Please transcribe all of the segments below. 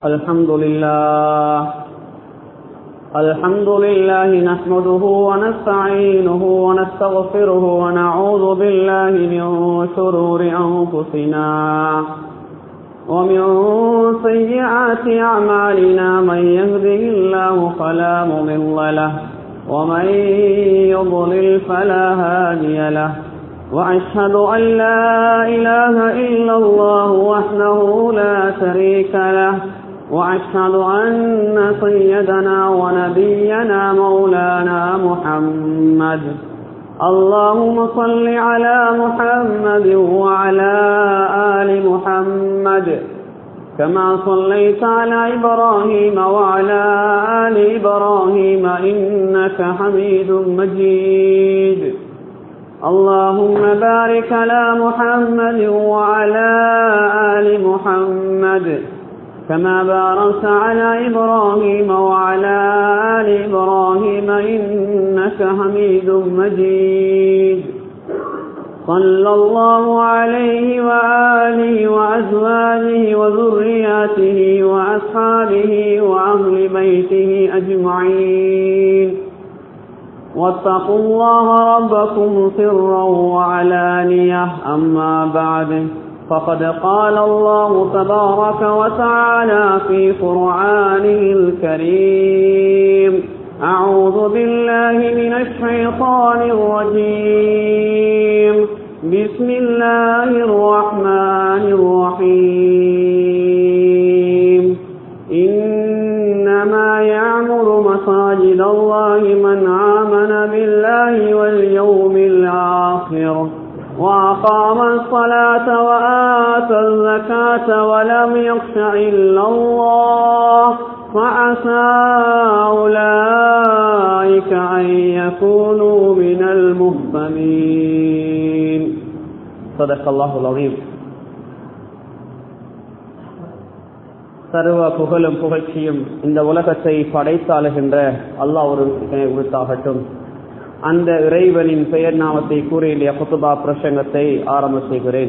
الحمد لله الحمد لله نحمده ونستعينه ونستغفره ونعوذ بالله من شرور أنفسنا ومن سيئات أعمالنا من يهده الله فلا مضل له ومن يضلل فلا هادي له وأشهد أن لا إله إلا الله وحده لا شريك له وأشهد أن سيدنا ونبينا مولانا محمد اللهم صل على محمد وعلى آل محمد كما صليت على إبراهيم وعلى آل إبراهيم إنك حميد مجيد اللهم بارك على محمد وعلى آل محمد كما باركت على إبراهيم وعلى آل إبراهيم إنك حميد مجيد صلى الله عليه وآله وأزواجه وذرياته وأصحابه وأهل بيته أجمعين واتقوا الله ربكم سرا وعلانية أما بعد فقد قال الله تبارك وتعالى في قرآنه الكريم أعوذ بالله من الشيطان الرجيم بسم الله الرحمن الرحيم إنما يعمر مساجد الله من آمن بالله واليوم الآخر وأقام الصلاة وآتى الزكاة ولم يخش إلا الله فعسى أولئك أن يكونوا من المهتمين صدق الله العظيم சர்வ புகழும் புகழ்ச்சியும் இந்த உலகத்தை படைத்தாளுகின்ற அல்லாஹ் ஒரு உரித்தாகட்டும் அந்த இறைவனின் பெயர் நாமத்தை கூறிய குத்துபா பிரசங்கத்தை ஆரம்ப செய்கிறேன்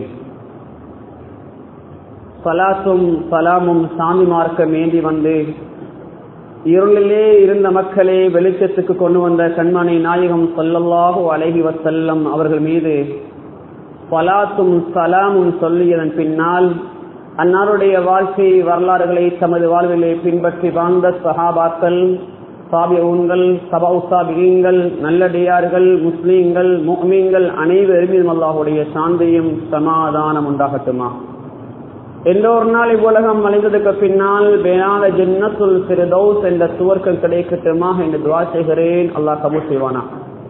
சலாத்தும் சலாமும் சாமி மார்க்கம் ஏந்தி வந்து இருளிலே இருந்த மக்களை வெளிச்சத்துக்கு கொண்டு வந்த கண்மணி நாயகம் சொல்லல்லாஹு அழகி வசல்லம் அவர்கள் மீது பலாத்தும் சலாமும் சொல்லியதன் பின்னால் அன்னாருடைய வாழ்க்கை வரலாறுகளை தமது வாழ்விலே பின்பற்றி வாழ்ந்த சஹாபாக்கள் சாபியங்கள் சபாவுசாபிகள் நல்லடியார்கள் முஸ்லீம்கள் முக்மீன்கள் அனைவரும் அல்லாஹுடைய சாந்தியும் சமாதானம் உண்டாகட்டுமா எல்லோரு நாள் இவ்வுலகம் அழிந்ததுக்கு பின்னால் வேணாத ஜென்னத்துல் சிறுதௌஸ் என்ற துவர்க்கம் கிடைக்கட்டுமா என்று துவா செய்கிறேன் அல்லாஹ் கபூர் செய்வானா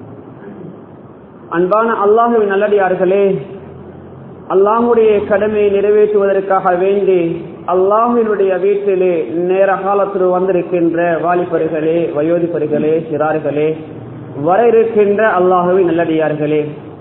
அன்பான அல்லாஹுவின் நல்லடியார்களே அல்லாஹுடைய கடமையை நிறைவேற்றுவதற்காக வேண்டி அல்லாஹினுடைய வீட்டிலே நேர காலத்தில் வந்திருக்கின்ற வாலிபர்களே வயோதிபர்களே சிறார்களே வர இருக்கின்ற அல்லாஹுவின் நல்லடியார்களே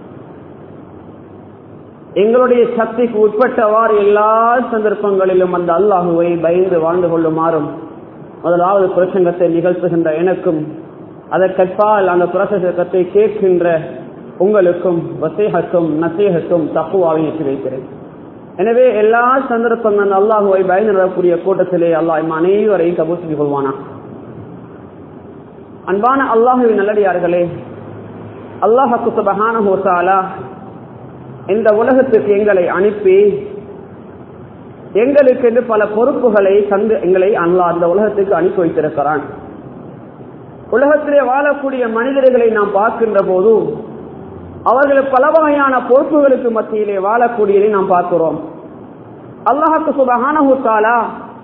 எங்களுடைய சக்திக்கு உட்பட்டவாறு எல்லா சந்தர்ப்பங்களிலும் அந்த அல்லாஹுவை பயந்து வாழ்ந்து கொள்ளுமாறும் முதலாவது பிரசங்கத்தை நிகழ்த்துகின்ற எனக்கும் அதற்கற்பால் அந்த பிரசங்கத்தை கேட்கின்ற உங்களுக்கும் வசேகத்தும் நசேகத்தும் தப்புவாவை ஏற்றி வைக்கிறேன் எனவே எல்லா சந்தர்ப்பங்கள் அல்லாஹுவை பயன்படக்கூடிய கூட்டத்திலே அல்லாஹ் அனைவரையும் கபூசிக் கொள்வானா அன்பான அல்லாஹுவின் நல்லடியார்களே அல்லாஹு சுபகான ஹோசாலா இந்த உலகத்துக்கு எங்களை அனுப்பி எங்களுக்கு என்று பல பொறுப்புகளை தந்து எங்களை அல்லா அந்த உலகத்துக்கு அனுப்பி வைத்திருக்கிறான் உலகத்திலே வாழக்கூடிய மனிதர்களை நாம் பார்க்கின்ற போது அவர்கள் பல வகையான பொறுப்புகளுக்கு மத்தியிலே வாழக்கூடியதை நாம் பார்க்கிறோம் அல்லாஹுக்கு சுபகானா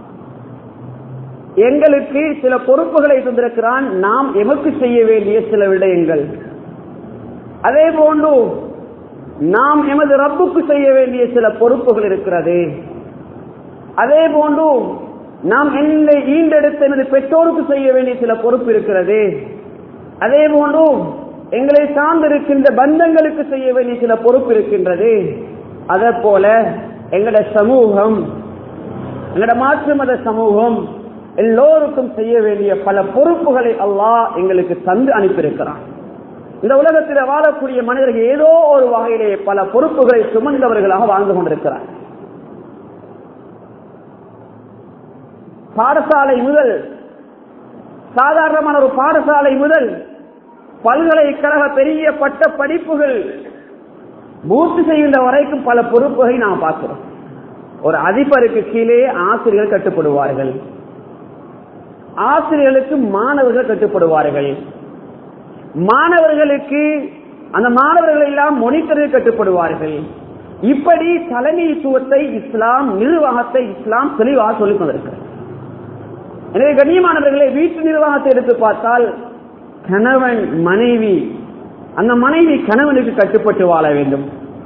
எங்களுக்கு சில பொறுப்புகளை தந்திருக்கிறான் நாம் எமக்கு செய்ய வேண்டிய சில விடயங்கள் அதே போன்று நாம் எமது ரப்புக்கு செய்ய வேண்டிய சில பொறுப்புகள் இருக்கிறது அதே போன்று நாம் என்னை ஈண்டெடுத்த எனது பெற்றோருக்கு செய்ய வேண்டிய சில பொறுப்பு இருக்கிறது அதே போன்று எங்களை சார்ந்திருக்கின்ற பந்தங்களுக்கு செய்ய வேண்டிய சில பொறுப்பு இருக்கின்றது அதே போல எங்களோட சமூகம் எங்களோட மாற்று மத சமூகம் எல்லோருக்கும் செய்ய வேண்டிய பல பொறுப்புகளை அல்லாஹ் எங்களுக்கு தந்து அனுப்பியிருக்கிறான் இந்த உலகத்தில் வாழக்கூடிய மனிதர்கள் ஏதோ ஒரு வகையிலே பல பொறுப்புகளை சுமந்தவர்களாக வாழ்ந்து கொண்டிருக்கிறார் பாடசாலை முதல் சாதாரணமான ஒரு பாடசாலை முதல் பல்கலைக்கழக பெரிய பட்ட படிப்புகள் பூர்த்தி செய்கின்ற வரைக்கும் பல பொறுப்புகளை நாம் பார்க்கிறோம் ஒரு அதிபருக்கு கீழே ஆசிரியர்கள் கட்டுப்படுவார்கள் ஆசிரியர்களுக்கு மாணவர்கள் கட்டுப்படுவார்கள் மாணவர்களுக்கு அந்த மாணவர்கள் எல்லாம் மொனிட்டர்கள் கட்டுப்படுவார்கள் இப்படி தலைமைத்துவத்தை இஸ்லாம் நிர்வாகத்தை இஸ்லாம் தெளிவாக சொல்லிக் கொண்டிருக்கிறது எனவே கண்ணியமானவர்களை வீட்டு நிர்வாகத்தை எடுத்து பார்த்தால் கணவன் மனைவி அந்த மனைவி கணவனுக்கு கட்டுப்பட்டு வாழ வேண்டும்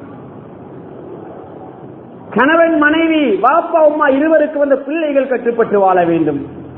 கணவன் மனைவி பாப்பா அம்மா இருவருக்கு வந்த பிள்ளைகள் கட்டுப்பட்டு வாழ வேண்டும்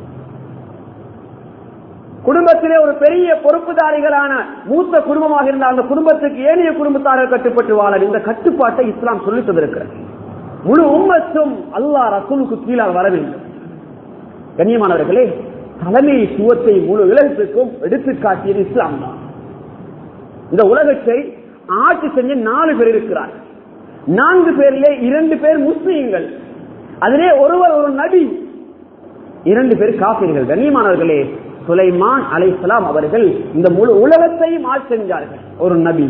குடும்பத்திலே ஒரு பெரிய பொறுப்புதாரிகளான மூத்த குடும்பமாக இருந்த அந்த குடும்பத்துக்கு ஏனைய குடும்பத்தார்கள் கட்டுப்பட்டு வாழ இந்த கட்டுப்பாட்டை இஸ்லாம் சொல்லித் தந்திருக்கிறது முழு உம்மத்தும் அல்லாஹ் ரசூலுக்கு கீழால் வர வேண்டும் கண்ணியமானவர்களே தலைமைத்துவத்தை முழு உலகத்துக்கும் எடுத்து காட்டியது இஸ்லாம் தான் இந்த உலகத்தை ஆட்சி செஞ்ச நாலு பேர் இருக்கிறார் நான்கு பேரிலே இரண்டு பேர் முஸ்லீம்கள் அதிலே ஒருவர் ஒரு நபி இரண்டு பேர் காப்பீர்கள் கண்ணியமானவர்களே சுலைமான் அலைசலாம் அவர்கள் இந்த முழு உலகத்தையும் ஆட்சி செஞ்சார்கள் ஒரு நபி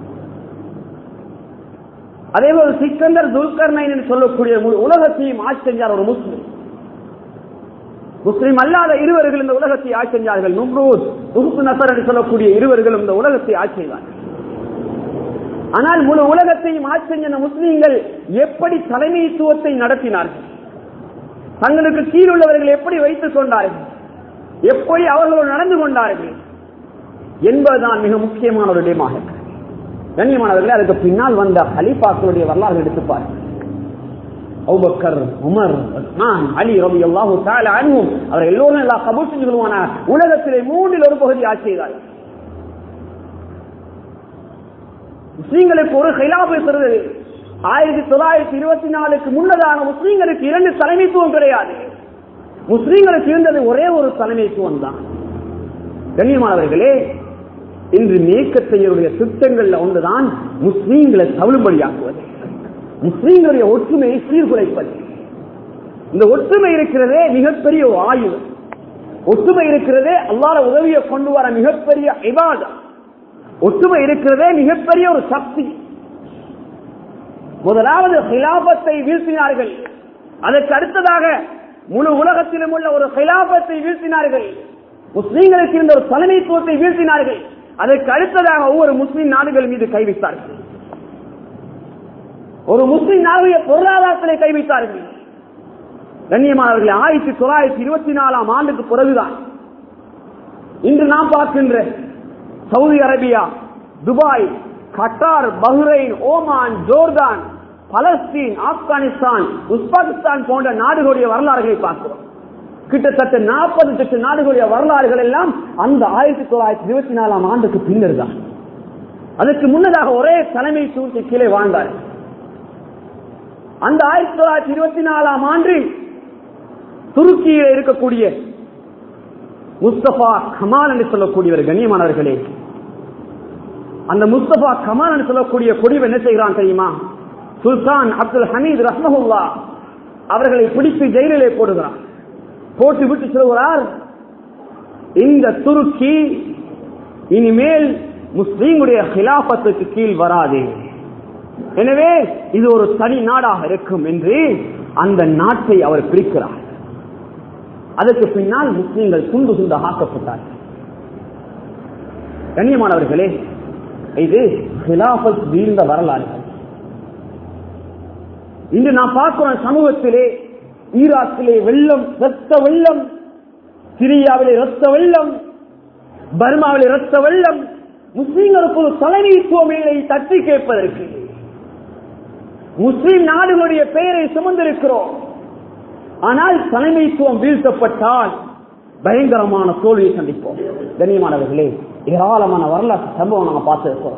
அதே போல சிக்கந்தர் துல்கர்னைன் என்று சொல்லக்கூடிய முழு உலகத்தையும் ஆட்சி செஞ்சார் ஒரு முஸ்லிம் முஸ்லிம் அல்லாத இருவர்கள் இந்த உலகத்தை ஆட்சி செஞ்சார்கள் நும்ரூத் துகுப்பு நசர் என்று சொல்லக்கூடிய இருவர்களும் இந்த உலகத்தை ஆட்சி செய்தார்கள் ஆனால் முழு உலகத்தையும் ஆட்சி செஞ்ச முஸ்லீம்கள் எப்படி தலைமைத்துவத்தை நடத்தினார்கள் தங்களுக்கு கீழ் உள்ளவர்கள் எப்படி வைத்துக் கொண்டார்கள் எப்படி அவர்களோடு நடந்து கொண்டார்கள் என்பதுதான் மிக முக்கியமான ஒரு இடமாக கண்ணியமானவர்களே அதுக்கு பின்னால் வந்த ஹலிஃபாக்களுடைய வரலாறு எடுத்துப்பார் அவுபக்கர் உமர் உஸ்மான் அலி ரவி அல்லாஹு அனுவும் அவர் எல்லோரும் எல்லா கபூல் செஞ்சு கொள்வான உலகத்திலே மூன்றில் ஒரு பகுதி ஆட்சி செய்தார்கள் முஸ்லீம்களுக்கு ஒரு கைலாபு இருக்கிறது ஆயிரத்தி தொள்ளாயிரத்தி இருபத்தி நாலுக்கு முன்னதான முஸ்லீம்களுக்கு இரண்டு தலைமைத்துவம் கிடையாது முஸ்லீம்களுக்கு இருந்தது ஒரே ஒரு தலைமைத்துவம் தான் கண்ணியமானவர்களே இன்று மேற்கத்தையருடைய திட்டங்கள்ல ஒன்றுதான் முஸ்லீம்களை தவிழும்படியாக்குவது முஸ்லீம்களுடைய ஒற்றுமையை சீர்குலைப்பது இந்த ஒற்றுமை இருக்கிறதே மிகப்பெரிய ஒரு ஆயுதம் ஒற்றுமை இருக்கிறதே அல்லாத உதவியை கொண்டு வர மிகப்பெரிய இபாதம் ஒற்றுமை இருக்கிறதே மிகப்பெரிய ஒரு சக்தி முதலாவது ஹிலாபத்தை வீழ்த்தினார்கள் அதற்கு அடுத்ததாக முழு உலகத்திலும் உள்ள ஒரு ஹிலாபத்தை வீழ்த்தினார்கள் முஸ்லீம்களுக்கு இருந்த ஒரு தலைமைத்துவத்தை வீழ்த்தினார்கள் அதற்கு அடுத்ததாக ஒவ்வொரு முஸ்லீம் நாடுகள் மீது கைவித்தார்கள் ஒரு முஸ்லீம் நாடுடைய பொருளாதாரத்திலே கைவித்தார்கள் கண்ணியமானவர்கள் ஆயிரத்தி தொள்ளாயிரத்தி இருபத்தி நாலாம் ஆண்டுக்கு பிறகுதான் இன்று நாம் பார்க்கின்ற Saudi Arabia Dubai Qatar Bahrain Oman Jordan Palestine Afghanistan Uzbekistan போன்ற நாடுகளுடைய வரலாறுகளை பார்க்கிறோம் கிட்டத்தட்ட நாற்பது லட்சம் நாடுகளுடைய வரலாறுகள் எல்லாம் அந்த ஆயிரத்தி தொள்ளாயிரத்தி இருபத்தி நாலாம் ஆண்டுக்கு பின்னர் தான் அதற்கு முன்னதாக ஒரே தலைமை சூழ்ச்சி கீழே வாழ்ந்தார் அந்த ஆயிரத்தி தொள்ளாயிரத்தி இருபத்தி நாலாம் ஆண்டில் துருக்கியில் இருக்கக்கூடிய முஸ்தபா கமால் என்று சொல்லக்கூடியவர் கண்ணியமானவர்களே அந்த முஸ்தபா கமால் என்று சொல்லக்கூடிய கொடிவு என்ன செய்கிறான் தெரியுமா சுல்தான் அப்துல் ஹமீத் ரஹ்மஹுல்லா அவர்களை பிடித்து ஜெயிலிலே போடுகிறார் போட்டு விட்டு சொல்கிறார் இந்த துருக்கி இனிமேல் முஸ்லீமுடைய ஹிலாபத்துக்கு கீழ் வராது எனவே இது ஒரு தனி நாடாக இருக்கும் என்று அந்த நாட்டை அவர் பிரிக்கிறார் அதற்கு பின்னால் முஸ்லீம்கள் துண்டு துண்டாக ஆக்கப்பட்டார்கள் கண்ணியமானவர்களே இது ஹிலாபத் வீழ்ந்த வரலாறுகள் இன்று நாம் பார்க்கிறோம் சமூகத்திலே ஈராக்கிலே வெள்ளம் ரத்த வெள்ளம் சிரியாவிலே ரத்த வெள்ளம் பர்மாவிலே ரத்த வெள்ளம் முஸ்லீம்களுக்கு ஒரு தலைமைத்துவம் இல்லை தட்டி கேட்பதற்கு முஸ்லீம் நாடுகளுடைய பெயரை சுமந்திருக்கிறோம் ஆனால் தலைமைத்துவம் வீழ்த்தப்பட்டால் பயங்கரமான தோல்வியை சந்திப்போம் கண்ணியமானவர்களே ஏராளமான வரலாற்று சம்பவம் நாங்க பார்த்திருக்கிறோம்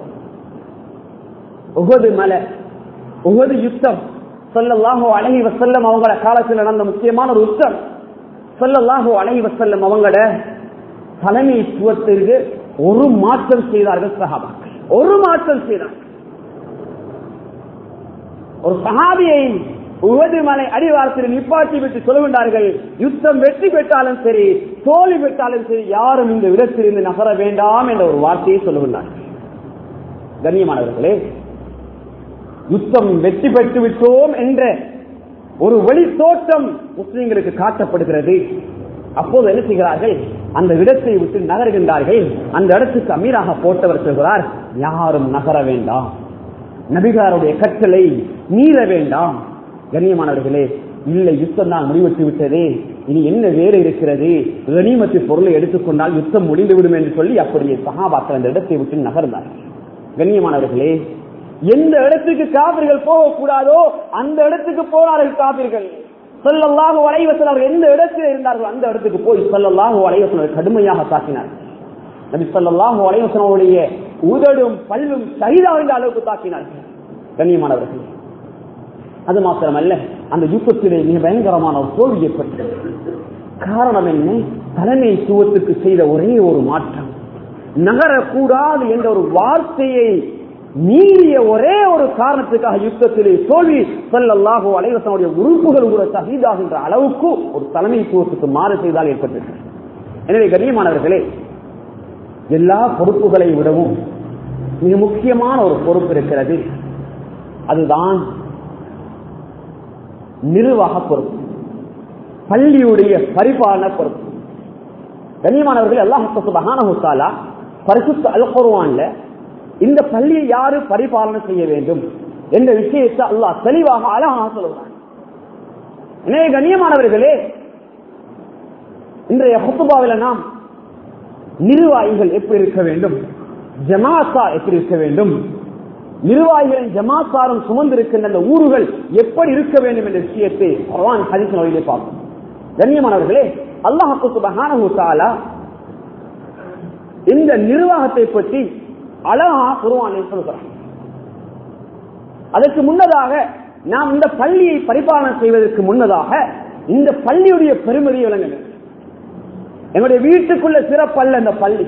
உகது மலை உகது யுத்தம் சொல்லல்லாஹோ அழகி வசல்லம் அவங்கள காலத்தில் நடந்த முக்கியமான ஒரு யுத்தம் சொல்லல்லாஹோ அழகி வசல்லம் அவங்கள தலைமைத்துவத்திற்கு ஒரு மாற்றம் செய்தார்கள் சகாபாக்கள் ஒரு மாற்றம் செய்தார்கள் ஒரு சஹாபியை உவது மலை அடிவாரத்தில் நிப்பாட்டி விட்டு சொல்லுகின்றார்கள் யுத்தம் வெற்றி பெற்றாலும் சரி தோல்வி பெற்றாலும் சரி யாரும் இந்த இடத்திலிருந்து நகர வேண்டாம் என்ற ஒரு வார்த்தையை சொல்லுகின்றார்கள் கண்ணியமானவர்களே யுத்தம் வெற்றி பெற்று விட்டோம் என்ற ஒரு வெளி தோற்றம் முஸ்லிம்களுக்கு காட்டப்படுகிறது அப்போது என்ன செய்கிறார்கள் அந்த இடத்தை விட்டு நகர்கின்றார்கள் அந்த இடத்துக்கு அமீராக போட்டவர் சொல்கிறார் யாரும் நகர வேண்டாம் நபிகாருடைய கட்டளை மீற வேண்டாம் கண்ணியமானவர்களே இல்லை யுத்தம் தான் முடிவெட்டு விட்டதே இனி என்ன வேறு இருக்கிறது கனிமத்து பொருளை எடுத்துக்கொண்டால் யுத்தம் முடிந்துவிடும் என்று சொல்லி அப்படியே சகாபாக்கள் அந்த இடத்தை விட்டு நகர்ந்தார்கள் கண்ணியமானவர்களே எந்த இடத்துக்கு காவிர்கள் போகக்கூடாதோ அந்த இடத்துக்கு போனார்கள் காவிர்கள் சொல்லல்லாக வளைவசல் அவர் எந்த இடத்தில் இருந்தார்கள் அந்த இடத்துக்கு போய் சொல்லல்லாக வளைவசல் கடுமையாக தாக்கினார் நபி சொல்லல்லாக வளைவசனுடைய உதடும் பல்லும் சரிதாக அளவுக்கு தாக்கினார்கள் கண்ணியமானவர்கள் அது மாத்திரமல்ல அந்த யுத்தத்திலே மிக பயங்கரமான ஒரு தோல்வி ஏற்பட்டது காரணம் என்ன தலைமைத்துவத்துக்கு செய்த ஒரே ஒரு மாற்றம் நகரக்கூடாது என்ற ஒரு வார்த்தையை மீறிய ஒரே ஒரு காரணத்துக்காக யுத்தத்திலே தோல்வி செல்லல்லாகோ அலைவசனுடைய உறுப்புகள் கூட சகிதாகின்ற அளவுக்கு ஒரு தலைமைத்துவத்துக்கு மாறு செய்தால் ஏற்பட்டது எனவே கண்ணியமானவர்களே எல்லா பொறுப்புகளை விடவும் மிக முக்கியமான ஒரு பொறுப்பு இருக்கிறது அதுதான் நிர்வாக பொறுப்பு பள்ளியுடைய பரிபாலன பொறுப்பு கண்ணியமானவர்கள் அல்லாஹாலா பரிசுத்த அல்குருவான்ல இந்த பள்ளியை யாரு பரிபாலனை செய்ய வேண்டும் என்ற விஷயத்தை அல்லாஹ் தெளிவாக அழகாக சொல்லுவான் எனவே கண்ணியமானவர்களே இன்றைய ஹுத்துபாவில் நாம் நிர்வாகிகள் எப்படி இருக்க வேண்டும் ஜமாத்தா எப்படி இருக்க வேண்டும் நிர்வாகிகளின் ஜமாத்தாரும் சுமந்திருக்கின்ற அந்த ஊர்கள் எப்படி இருக்க வேண்டும் என்ற விஷயத்தை பகவான் ஹரிசன் வழியிலே பார்ப்போம் கண்ணியமானவர்களே அல்லாஹு சுபஹானஹு தஆலா இந்த நிர்வாகத்தை பற்றி அழகா குருவானை சொல்கிறான் அதற்கு முன்னதாக நாம் இந்த பள்ளியை பரிபாலனை செய்வதற்கு முன்னதாக இந்த பள்ளியுடைய பெருமதியை விளங்க வேண்டும் எங்களுடைய வீட்டுக்குள்ள சிறப்பல்ல இந்த பள்ளி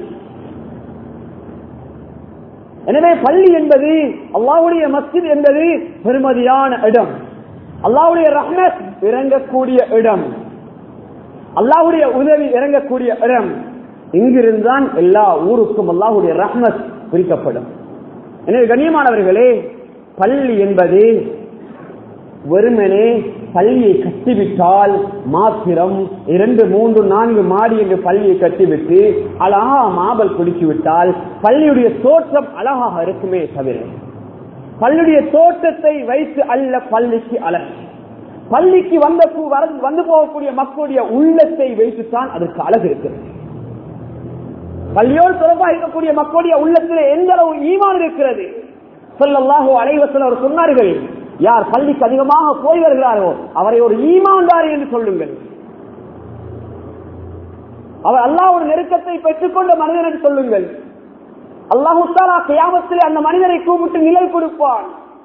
எனவே பள்ளி என்பது அல்லாவுடைய மஸ்ஜித் என்பது பெருமதியான இடம் அல்லாவுடைய ரஹ்மத் இறங்கக்கூடிய இடம் அல்லாஹுடைய உதவி இறங்கக்கூடிய இடம் இங்கிருந்தான் எல்லா ஊருக்கும் அல்லாஹுடைய ரஹ்மத் குறிக்கப்படும் எனவே கண்ணியமானவர்களே பள்ளி என்பது வெறுமனே பள்ளியை கட்டிவிட்டால் மாத்திரம் இரண்டு மூன்று நான்கு மாடி என்று பள்ளியை கட்டிவிட்டு அழகா மாபல் குடிச்சு விட்டால் பள்ளியுடைய தோற்றம் அழகாக இருக்குமே தவிர பள்ளியுடைய தோற்றத்தை வைத்து அல்ல பள்ளிக்கு அழகு பள்ளிக்கு வந்த வந்து போகக்கூடிய மக்களுடைய உள்ளத்தை வைத்துத்தான் அதற்கு அழகு இருக்கிறது பள்ளியோடு தொடர்பாக இருக்கக்கூடிய மக்களுடைய உள்ளத்தில் எந்த அளவு ஈமான் இருக்கிறது சொல்லல்லாஹோ அலைவசல் அவர் சொன்னார்கள் யார் பள்ளிக்கு அதிகமாக போய் வருகிறாரோ அவரை ஒரு ஈமான்தாரி என்று சொல்லுங்கள் அவர் அல்லாஹ் நெருக்கத்தை பெற்றுக்கொண்ட மனிதன் என்று சொல்லுங்கள் அல்லாஹு கியாமத்தில் அந்த மனிதரை கூப்பிட்டு நிழல் கொடுப்பான்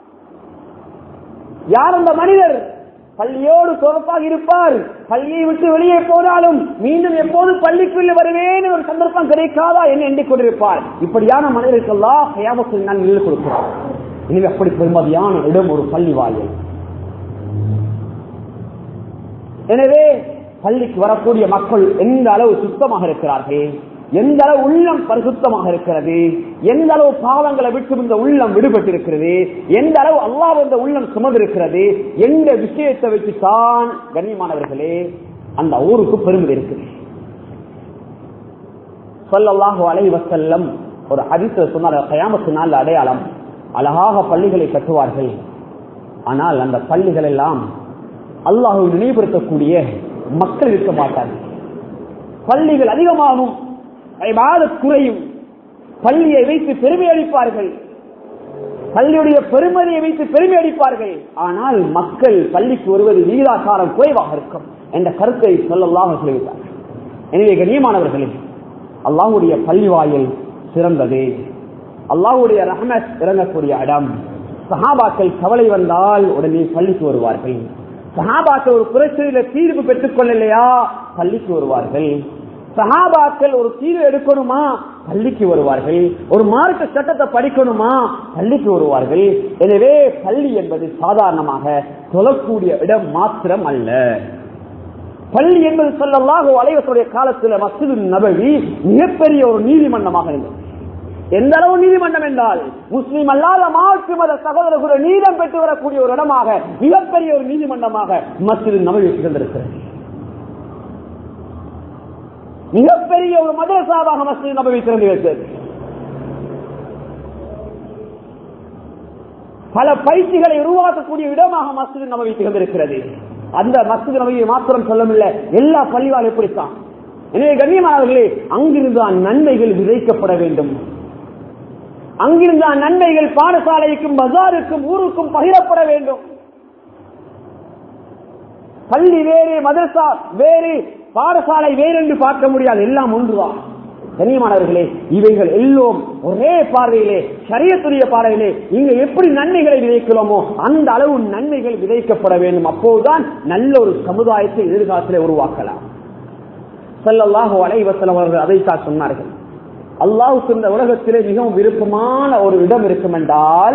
யார் அந்த மனிதர் பள்ளியோடு தொடர்பாக இருப்பார் பள்ளியை விட்டு வெளியே போனாலும் மீண்டும் எப்போது பள்ளிக்குள்ள வருவேன் ஒரு சந்தர்ப்பம் கிடைக்காதா என்று எண்ணிக்கொண்டிருப்பார் இப்படியான மனிதருக்கெல்லாம் கயாமத்தில் நான் நிழல் கொடுக்கிறார் எனவே அப்படி பெருமதியான இடம் ஒரு பள்ளி வாயில் எனவே பள்ளிக்கு வரக்கூடிய மக்கள் எந்த அளவு சுத்தமாக இருக்கிறார்கள் எந்த அளவு உள்ளம் பரிசுத்தமாக இருக்கிறது எந்த அளவு பாவங்களை விட்டு இந்த உள்ளம் விடுபட்டிருக்கிறது எந்த அளவு அல்லாஹ் இந்த உள்ளம் சுமந்திருக்கிறது எந்த விஷயத்தை வச்சு தான் கண்ணியமானவர்களே அந்த ஊருக்கு பெருமை இருக்குது சொல்லல்லாஹு அலைவசல்லம் ஒரு அதிர்த்த சொன்னார் கயாமத்து நாள் அடையாளம் அழகாக பள்ளிகளை கட்டுவார்கள் ஆனால் அந்த பள்ளிகள் எல்லாம் அல்லாஹை நினைவுபடுத்தக்கூடிய மக்கள் இருக்க மாட்டார்கள் பள்ளிகள் அதிகமாகும் குறையும் பள்ளியை வைத்து பெருமை அளிப்பார்கள் பள்ளியுடைய பெருமதியை வைத்து பெருமை அளிப்பார்கள் ஆனால் மக்கள் பள்ளிக்கு வருவது விகிதாசாரம் குறைவாக இருக்கும் என்ற கருத்தை சொல்லலாக சொல்லிவிட்டார்கள் எனவே கண்ணியமானவர்களே அல்லாஹுடைய பள்ளி வாயில் சிறந்தது அல்லாஹுடைய ரஹமத் இறங்கக்கூடிய இடம் சஹாபாக்கள் கவலை வந்தால் உடனே பள்ளிக்கு வருவார்கள் சஹாபாக்கள் ஒரு பிரச்சனையில தீர்வு பெற்றுக் கொள்ளலையா பள்ளிக்கு வருவார்கள் சஹாபாக்கள் ஒரு தீர்வு எடுக்கணுமா பள்ளிக்கு வருவார்கள் ஒரு மார்க்க சட்டத்தை படிக்கணுமா பள்ளிக்கு வருவார்கள் எனவே பள்ளி என்பது சாதாரணமாக தொழக்கூடிய இடம் மாத்திரம் அல்ல பள்ளி என்பது சொல்லலாக அலைவசுடைய காலத்தில் மசிது நபவி மிகப்பெரிய ஒரு நீதிமன்றமாக இருந்தது எந்த அளவு நீதிமன்றம் என்றால் முஸ்லீம் அல்லாத மாற்று மத சகோதரர்கள் நீதம் பெற்று வரக்கூடிய ஒரு இடமாக மிகப்பெரிய ஒரு நீதிமன்றமாக மசிது நபவி திகழ்ந்திருக்கிறது மிகப்பெரிய ஒரு மதரசாவாக மசிது நபவி திறந்து வைத்தது பல பயிற்சிகளை உருவாக்கக்கூடிய இடமாக மசிது நபவி திகழ்ந்திருக்கிறது அந்த மசிது நபவியை மாத்திரம் சொல்லமில்லை எல்லா பள்ளிவாள் எப்படித்தான் எனவே கண்ணியமானவர்களே அங்கிருந்தான் நன்மைகள் விதைக்கப்பட வேண்டும் அங்கிருந்தான் நன்மைகள் பாடசாலைக்கும் பஜாருக்கும் ஊருக்கும் பகிரப்பட வேண்டும் பள்ளி வேறு மதரசா வேறு பாடசாலை வேறு என்று பார்க்க முடியாது எல்லாம் ஒன்றுதான் கண்ணியமானவர்களே இவைகள் எல்லோரும் ஒரே பார்வையிலே சரியத்துடைய பார்வையிலே இங்க எப்படி நன்மைகளை விதைக்கிறோமோ அந்த அளவு நன்மைகள் விதைக்கப்பட வேண்டும் அப்போதுதான் நல்ல ஒரு சமுதாயத்தை எதிர்காலத்தில் உருவாக்கலாம் செல்லல்லாஹு அலைவசலம் அவர்கள் அதைத்தான் சொன்னார்கள் அல்லாஹுக்கு இந்த உலகத்திலே மிகவும் விருப்பமான ஒரு இடம் இருக்கும் என்றால்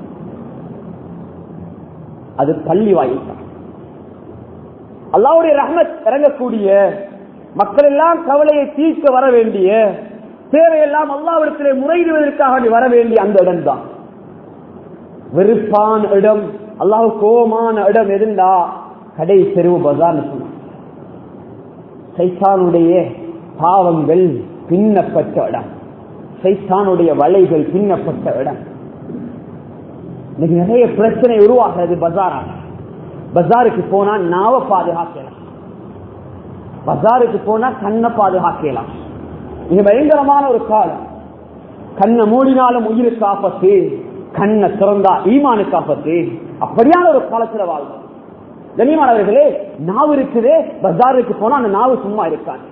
அது பள்ளி வாயில் தான் அல்லாவுடைய ரஹ்மத் இறங்கக்கூடிய மக்கள் எல்லாம் கவலையை தீர்க்க வர வேண்டிய தேவையெல்லாம் அல்லாவிடத்திலே முறையிடுவதற்காக வர வேண்டிய அந்த இடம் தான் வெறுப்பான இடம் அல்லாஹ் கோபமான இடம் எதுண்டா கடை தெருவு பஜார்னு சொன்னான் சைத்தானுடைய பாவங்கள் பின்னப்பட்ட இடம் சைத்தானுடைய வலைகள் பின்னப்பட்ட இடம் இன்னைக்கு நிறைய பிரச்சனை உருவாகிறது பஜாராக பஜாருக்கு போனா நாவ பாதுகாக்கலாம் பஜாருக்கு போனா கண்ணை பாதுகாக்கலாம் இது பயங்கரமான ஒரு காலம் கண்ணை மூடினாலும் உயிருக்கு ஆபத்து கண்ணை திறந்தா ஈமானுக்கு ஆபத்து அப்படியான ஒரு காலத்துல வாழ்வோம் கண்ணியமானவர்களே நாவு இருக்குதே பஜாருக்கு போனா அந்த நாவு சும்மா இருக்காது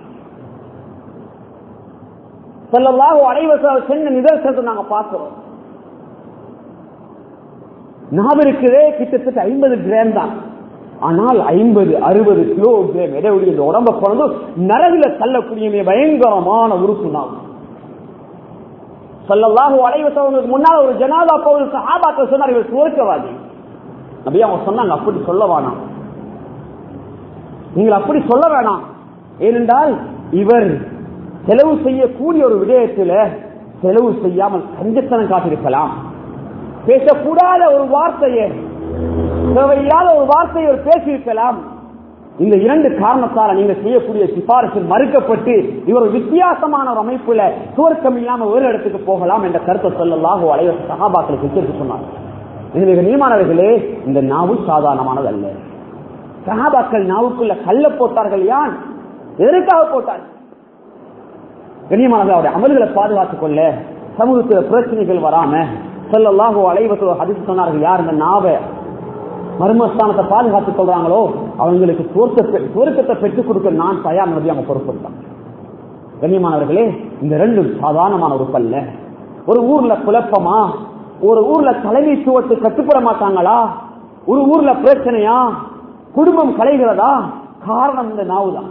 சொல்லலாக அடைவச சென்ன நிதர்சனத்தை நாங்க பார்க்கிறோம் நாவு இருக்குதே கிட்டத்தட்ட ஐம்பது கிராம் தான் ஆனால் ஐம்பது அறுபது கிலோ கிராம் எடையுடைய இந்த உடம்ப பிறந்து நரகில தள்ளக்கூடிய பயங்கரமான உறுப்பு நாவு சொல்லலாக அடைவசவங்களுக்கு முன்னால் ஒரு ஜனாதா கோவில் சஹாபாக்கள் சொன்னார் இவர் சுவர்க்கவாதி நபி அவங்க சொன்னாங்க அப்படி சொல்ல வேணாம் நீங்கள் அப்படி சொல்ல வேணாம் ஏனென்றால் இவர் செலவு செய்யக்கூடிய ஒரு விடயத்தில் செலவு செய்யாமல் கஞ்சத்தனம் காட்டிருக்கலாம் பேசக்கூடாத ஒரு வார்த்தையை தேவையில்லாத ஒரு வார்த்தையை ஒரு பேசியிருக்கலாம் இந்த இரண்டு காரணத்தால நீங்க செய்யக்கூடிய சிபாரிசு மறுக்கப்பட்டு இவர் வித்தியாசமான ஒரு அமைப்புல சுவர்க்கம் இல்லாம ஒரு இடத்துக்கு போகலாம் என்ற கருத்தை சொல்லலாக அலைவ சகாபாக்களுக்கு எச்சரித்து சொன்னார் எனவே நீமானவர்களே இந்த நாவு சாதாரணமானது அல்ல சகாபாக்கள் நாவுக்குள்ள கல்ல போட்டார்கள் யான் எதற்காக போட்டார்கள் கண்ணியமானது அவருடைய அமல்களை பாதுகாத்துக் கொள்ள சமூகத்தில் பிரச்சனைகள் வராம சொல்லலாக அலைவசோ அதிர்ச்சி சொன்னார்கள் யார் இந்த நாவை மர்மஸ்தானத்தை பாதுகாத்துக் கொள்றாங்களோ அவங்களுக்கு சுவர்க்கத்தை பெற்றுக் கொடுக்க நான் தயார் நபி அவங்க பொறுப்படுத்தான் கண்ணியமானவர்களே இந்த ரெண்டும் சாதாரணமான ஒரு பல்ல ஒரு ஊர்ல குழப்பமா ஒரு ஊர்ல தலைமைத்துவத்தை கட்டுப்பட மாட்டாங்களா ஒரு ஊர்ல பிரச்சனையா குடும்பம் கலைகிறதா காரணம் இந்த நாவுதான்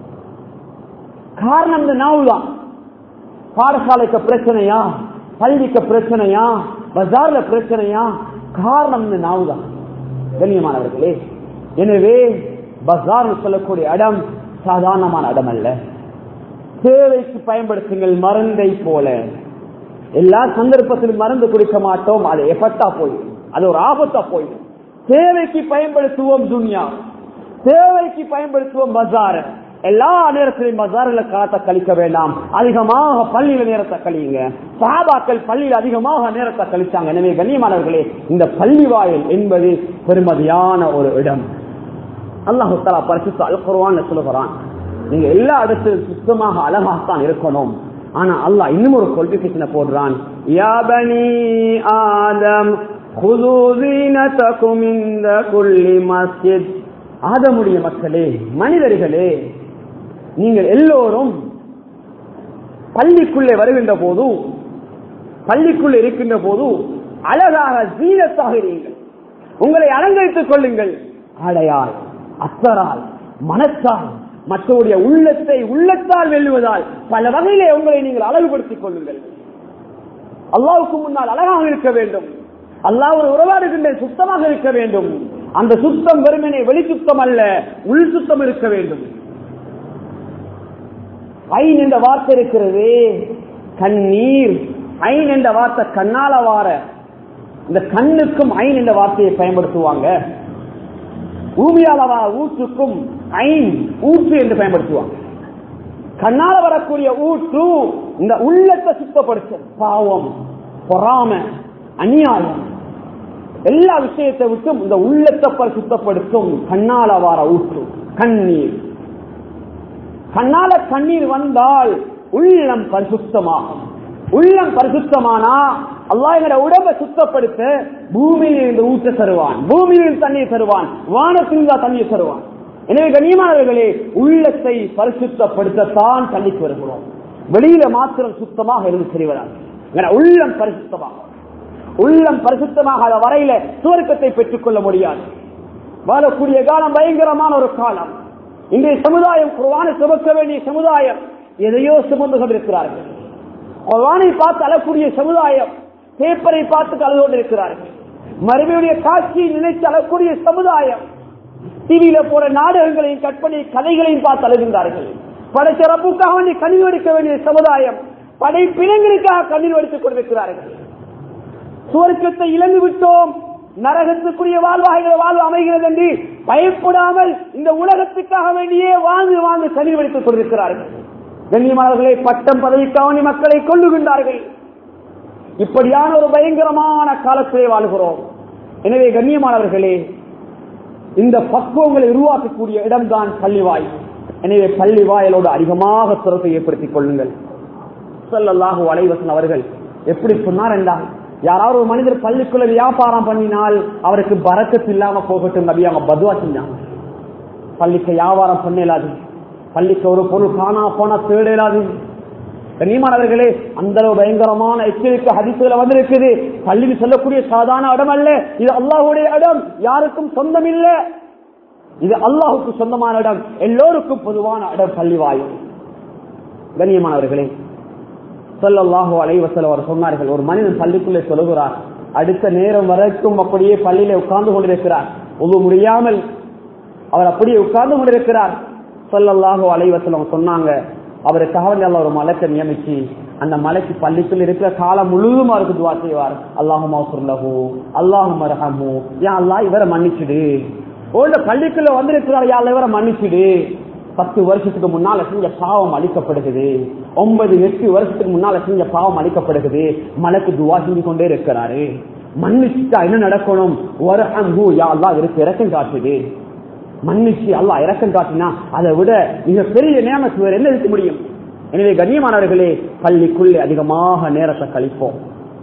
காரணம் இந்த நாவுதான் பாடசாலைக்கு பிரச்சனையா பள்ளிக்கு பிரச்சனையா பஜார்ல பிரச்சனையா காரணம் இந்த நாவுதான் கண்ணியமானவர்களே எனவே பஜார் சொல்லக்கூடிய இடம் சாதாரணமான இடம் அல்ல தேவைக்கு பயன்படுத்துங்கள் மருந்தை போல எல்லா சந்தர்ப்பத்திலும் மருந்து குடிக்க மாட்டோம் அது எஃபெக்டா போயிடும் அது ஒரு ஆபத்தா போயிடும் தேவைக்கு பயன்படுத்துவோம் துனியா தேவைக்கு பயன்படுத்துவோம் பஜார் எல்லா நேரத்திலையும் பஜாரில் காலத்தை கழிக்க வேண்டாம் அதிகமாக பள்ளியில நேரத்தை கழியுங்க சாபாக்கள் பள்ளியில் அதிகமாக நேரத்தை கழிச்சாங்க எனவே கண்ணியமானவர்களே இந்த பள்ளி வாயில் என்பது பெருமதியான ஒரு இடம் அல்லாஹு தலா பரிசுத்து அல்குருவான்னு சொல்லுகிறான் நீங்க எல்லா இடத்திலும் சுத்தமாக அழகாகத்தான் இருக்கணும் ஆனா அல்லாஹ் இன்னும் ஒரு குவாலிபிகேஷனை போடுறான் யாபனி ஆதம் ஆதமுடைய மக்களே மனிதர்களே நீங்கள் எல்லோரும் பள்ளிக்குள்ளே வருகின்ற போது பள்ளிக்குள்ளே இருக்கின்ற போது அழகாக ஜீனத்தாக இருங்கள் உங்களை அலங்கரித்துக் கொள்ளுங்கள் ஆடையால் அத்தரால் மனத்தால் மற்றவருடைய உள்ளத்தை உள்ளத்தால் வெல்லுவதால் பல வகையிலே உங்களை நீங்கள் அழகுபடுத்திக் கொள்ளுங்கள் அல்லாவுக்கு முன்னால் அழகாக இருக்க வேண்டும் அல்லாஹ் ஒரு உறவாடுகின்ற சுத்தமாக இருக்க வேண்டும் அந்த சுத்தம் வெறுமனே வெளி சுத்தம் அல்ல உள் சுத்தம் இருக்க வேண்டும் ஐன் என்ற வார்த்தை இருக்கிறது கண்ணீர் ஐன் என்ற வார்த்தை கண்ணால வார இந்த கண்ணுக்கும் ஐன் என்ற வார்த்தையை பயன்படுத்துவாங்க ஊமியாலவா ஊற்றுக்கும் ஐன் ஊற்று என்று பயன்படுத்துவாங்க கண்ணால வரக்கூடிய ஊற்று இந்த உள்ளத்தை சுத்தப்படுத்த பாவம் பொறாம அநியாயம் எல்லா விஷயத்தை விட்டும் இந்த உள்ளத்தை சுத்தப்படுத்தும் கண்ணால வார ஊற்று கண்ணீர் கண்ணால கண்ணீர் வந்தால் உள்ளம் பரிசுத்தமாகும் உள்ளம் பரிசுத்தமானா அல்லாஹ் எங்கட உடம்பை சுத்தப்படுத்த பூமியில் இருந்து ஊற்ற தருவான் பூமியில் தண்ணீர் தருவான் வானத்தில் தண்ணீர் தருவான் எனவே கண்ணியமானவர்களே உள்ளத்தை பரிசுத்தப்படுத்தத்தான் தள்ளிக்கு வருகிறோம் வெளியில மாத்திரம் சுத்தமாக இருந்து செய்வதால் உள்ளம் பரிசுத்தமாகும் உள்ளம் பரிசுத்தமாக வரையில சுவர்க்கத்தை பெற்றுக் கொள்ள முடியாது வாழக்கூடிய காலம் பயங்கரமான ஒரு காலம் இன்றைய சமுதாயம் குர்வானை சுமக்க வேண்டிய சமுதாயம் எதையோ சுமந்து கொண்டிருக்கிறார்கள் குர்வானை பார்த்து அழக்கூடிய சமுதாயம் பேப்பரை பார்த்து அழுது கொண்டிருக்கிறார்கள் மறுபடியுடைய காட்சியை நினைத்து அழக்கூடிய சமுதாயம் டிவியில போற நாடகங்களையும் கற்பனை கதைகளையும் பார்த்து அழுகின்றார்கள் படைச்ச ரப்புக்காக வேண்டி கண்ணீர் வடிக்க வேண்டிய சமுதாயம் படைப்பினங்களுக்காக கண்ணீர் வடித்துக் கொண்டிருக்கிறார்கள் சுவர்க்கத்தை இழந்து விட்டோம் நரகத்துக்குரிய வாழ்வாகிற வாழ்வு அமைகிறது என்று பயப்படாமல் இந்த உலகத்துக்காக வேண்டியே வாழ்ந்து வாழ்ந்து கண்ணீர் வடித்துக் கொண்டிருக்கிறார்கள் கண்ணியமானவர்களை பட்டம் பதவிக்காக மக்களை கொள்ளுகின்றார்கள் இப்படியான ஒரு பயங்கரமான காலத்திலே வாழ்கிறோம் எனவே கண்ணியமானவர்களே இந்த பக்குவங்களை உருவாக்கக்கூடிய இடம்தான் பள்ளிவாய் எனவே பள்ளி வாயலோடு அதிகமாக தொடர்பை ஏற்படுத்திக் கொள்ளுங்கள் சொல்லல்லாஹு அலைவசன் அவர்கள் எப்படி சொன்னார் என்றால் யாராவது ஒரு மனிதர் பள்ளிக்குள்ள வியாபாரம் பண்ணினால் அவருக்கு பறக்கத்து இல்லாம போகட்டும் நபி அவங்க பதுவா செஞ்சாங்க பள்ளிக்கு வியாபாரம் பண்ணலாது பள்ளிக்கு ஒரு பொருள் காணா போனா தேடலாது கண்ணியமானவர்களே அந்த அளவு பயங்கரமான எச்சரிக்கை ஹதிப்புல வந்திருக்குது பள்ளிக்கு சொல்லக்கூடிய சாதாரண இடம் அல்ல இது அல்லாஹுடைய இடம் யாருக்கும் சொந்தம் இல்ல இது அல்லாஹுக்கு சொந்தமான இடம் எல்லோருக்கும் பொதுவான இடம் பள்ளி வாயும் கண்ணியமானவர்களே சொல்லல்லாஹு அலைவசல் அவர் சொன்னார்கள் ஒரு மனிதன் பள்ளிக்குள்ளே சொல்லுகிறார் அடுத்த நேரம் வரைக்கும் அப்படியே பள்ளியில உட்கார்ந்து கொண்டிருக்கிறார் உது முடியாமல் அவர் அப்படியே உட்கார்ந்து கொண்டிருக்கிறார் சொல்லல்லாஹு அலைவசல் சொன்னாங்க அவருக்காக அல்ல ஒரு மலைக்கு நியமிச்சு அந்த மலைக்கு பள்ளிக்குள் இருக்கிற காலம் முழுவதும் அவருக்கு துவா செய்வார் அல்லாஹும் அவசுல்லஹு அல்லாஹும் அரஹமு யா அல்லா இவரை மன்னிச்சுடு ஓண்ட பள்ளிக்குள்ள வந்திருக்கிறார் யா இவரை மன்னிச்சுடு பத்து வருஷத்துக்கு முன்னால செஞ்ச பாவம் அளிக்கப்படுகிறது ஒன்பது எட்டு வருஷத்துக்கு முன்னால செஞ்ச பாவம் அளிக்கப்படுகிறது மலைக்கு துவா செஞ்சு கொண்டே இருக்கிறாரு மன்னிச்சுட்டா என்ன நடக்கணும் ஒரு அன்பு யா அல்லா இருக்கு இறக்கம் காட்டுது மன்னிச்சு அல்லா இறக்கம் காட்டினா அதை விட மிக பெரிய நேமத்து வேறு என்ன இருக்க முடியும் எனவே கண்ணியமானவர்களே பள்ளிக்குள்ளே அதிகமாக நேரத்தை கழிப்போம்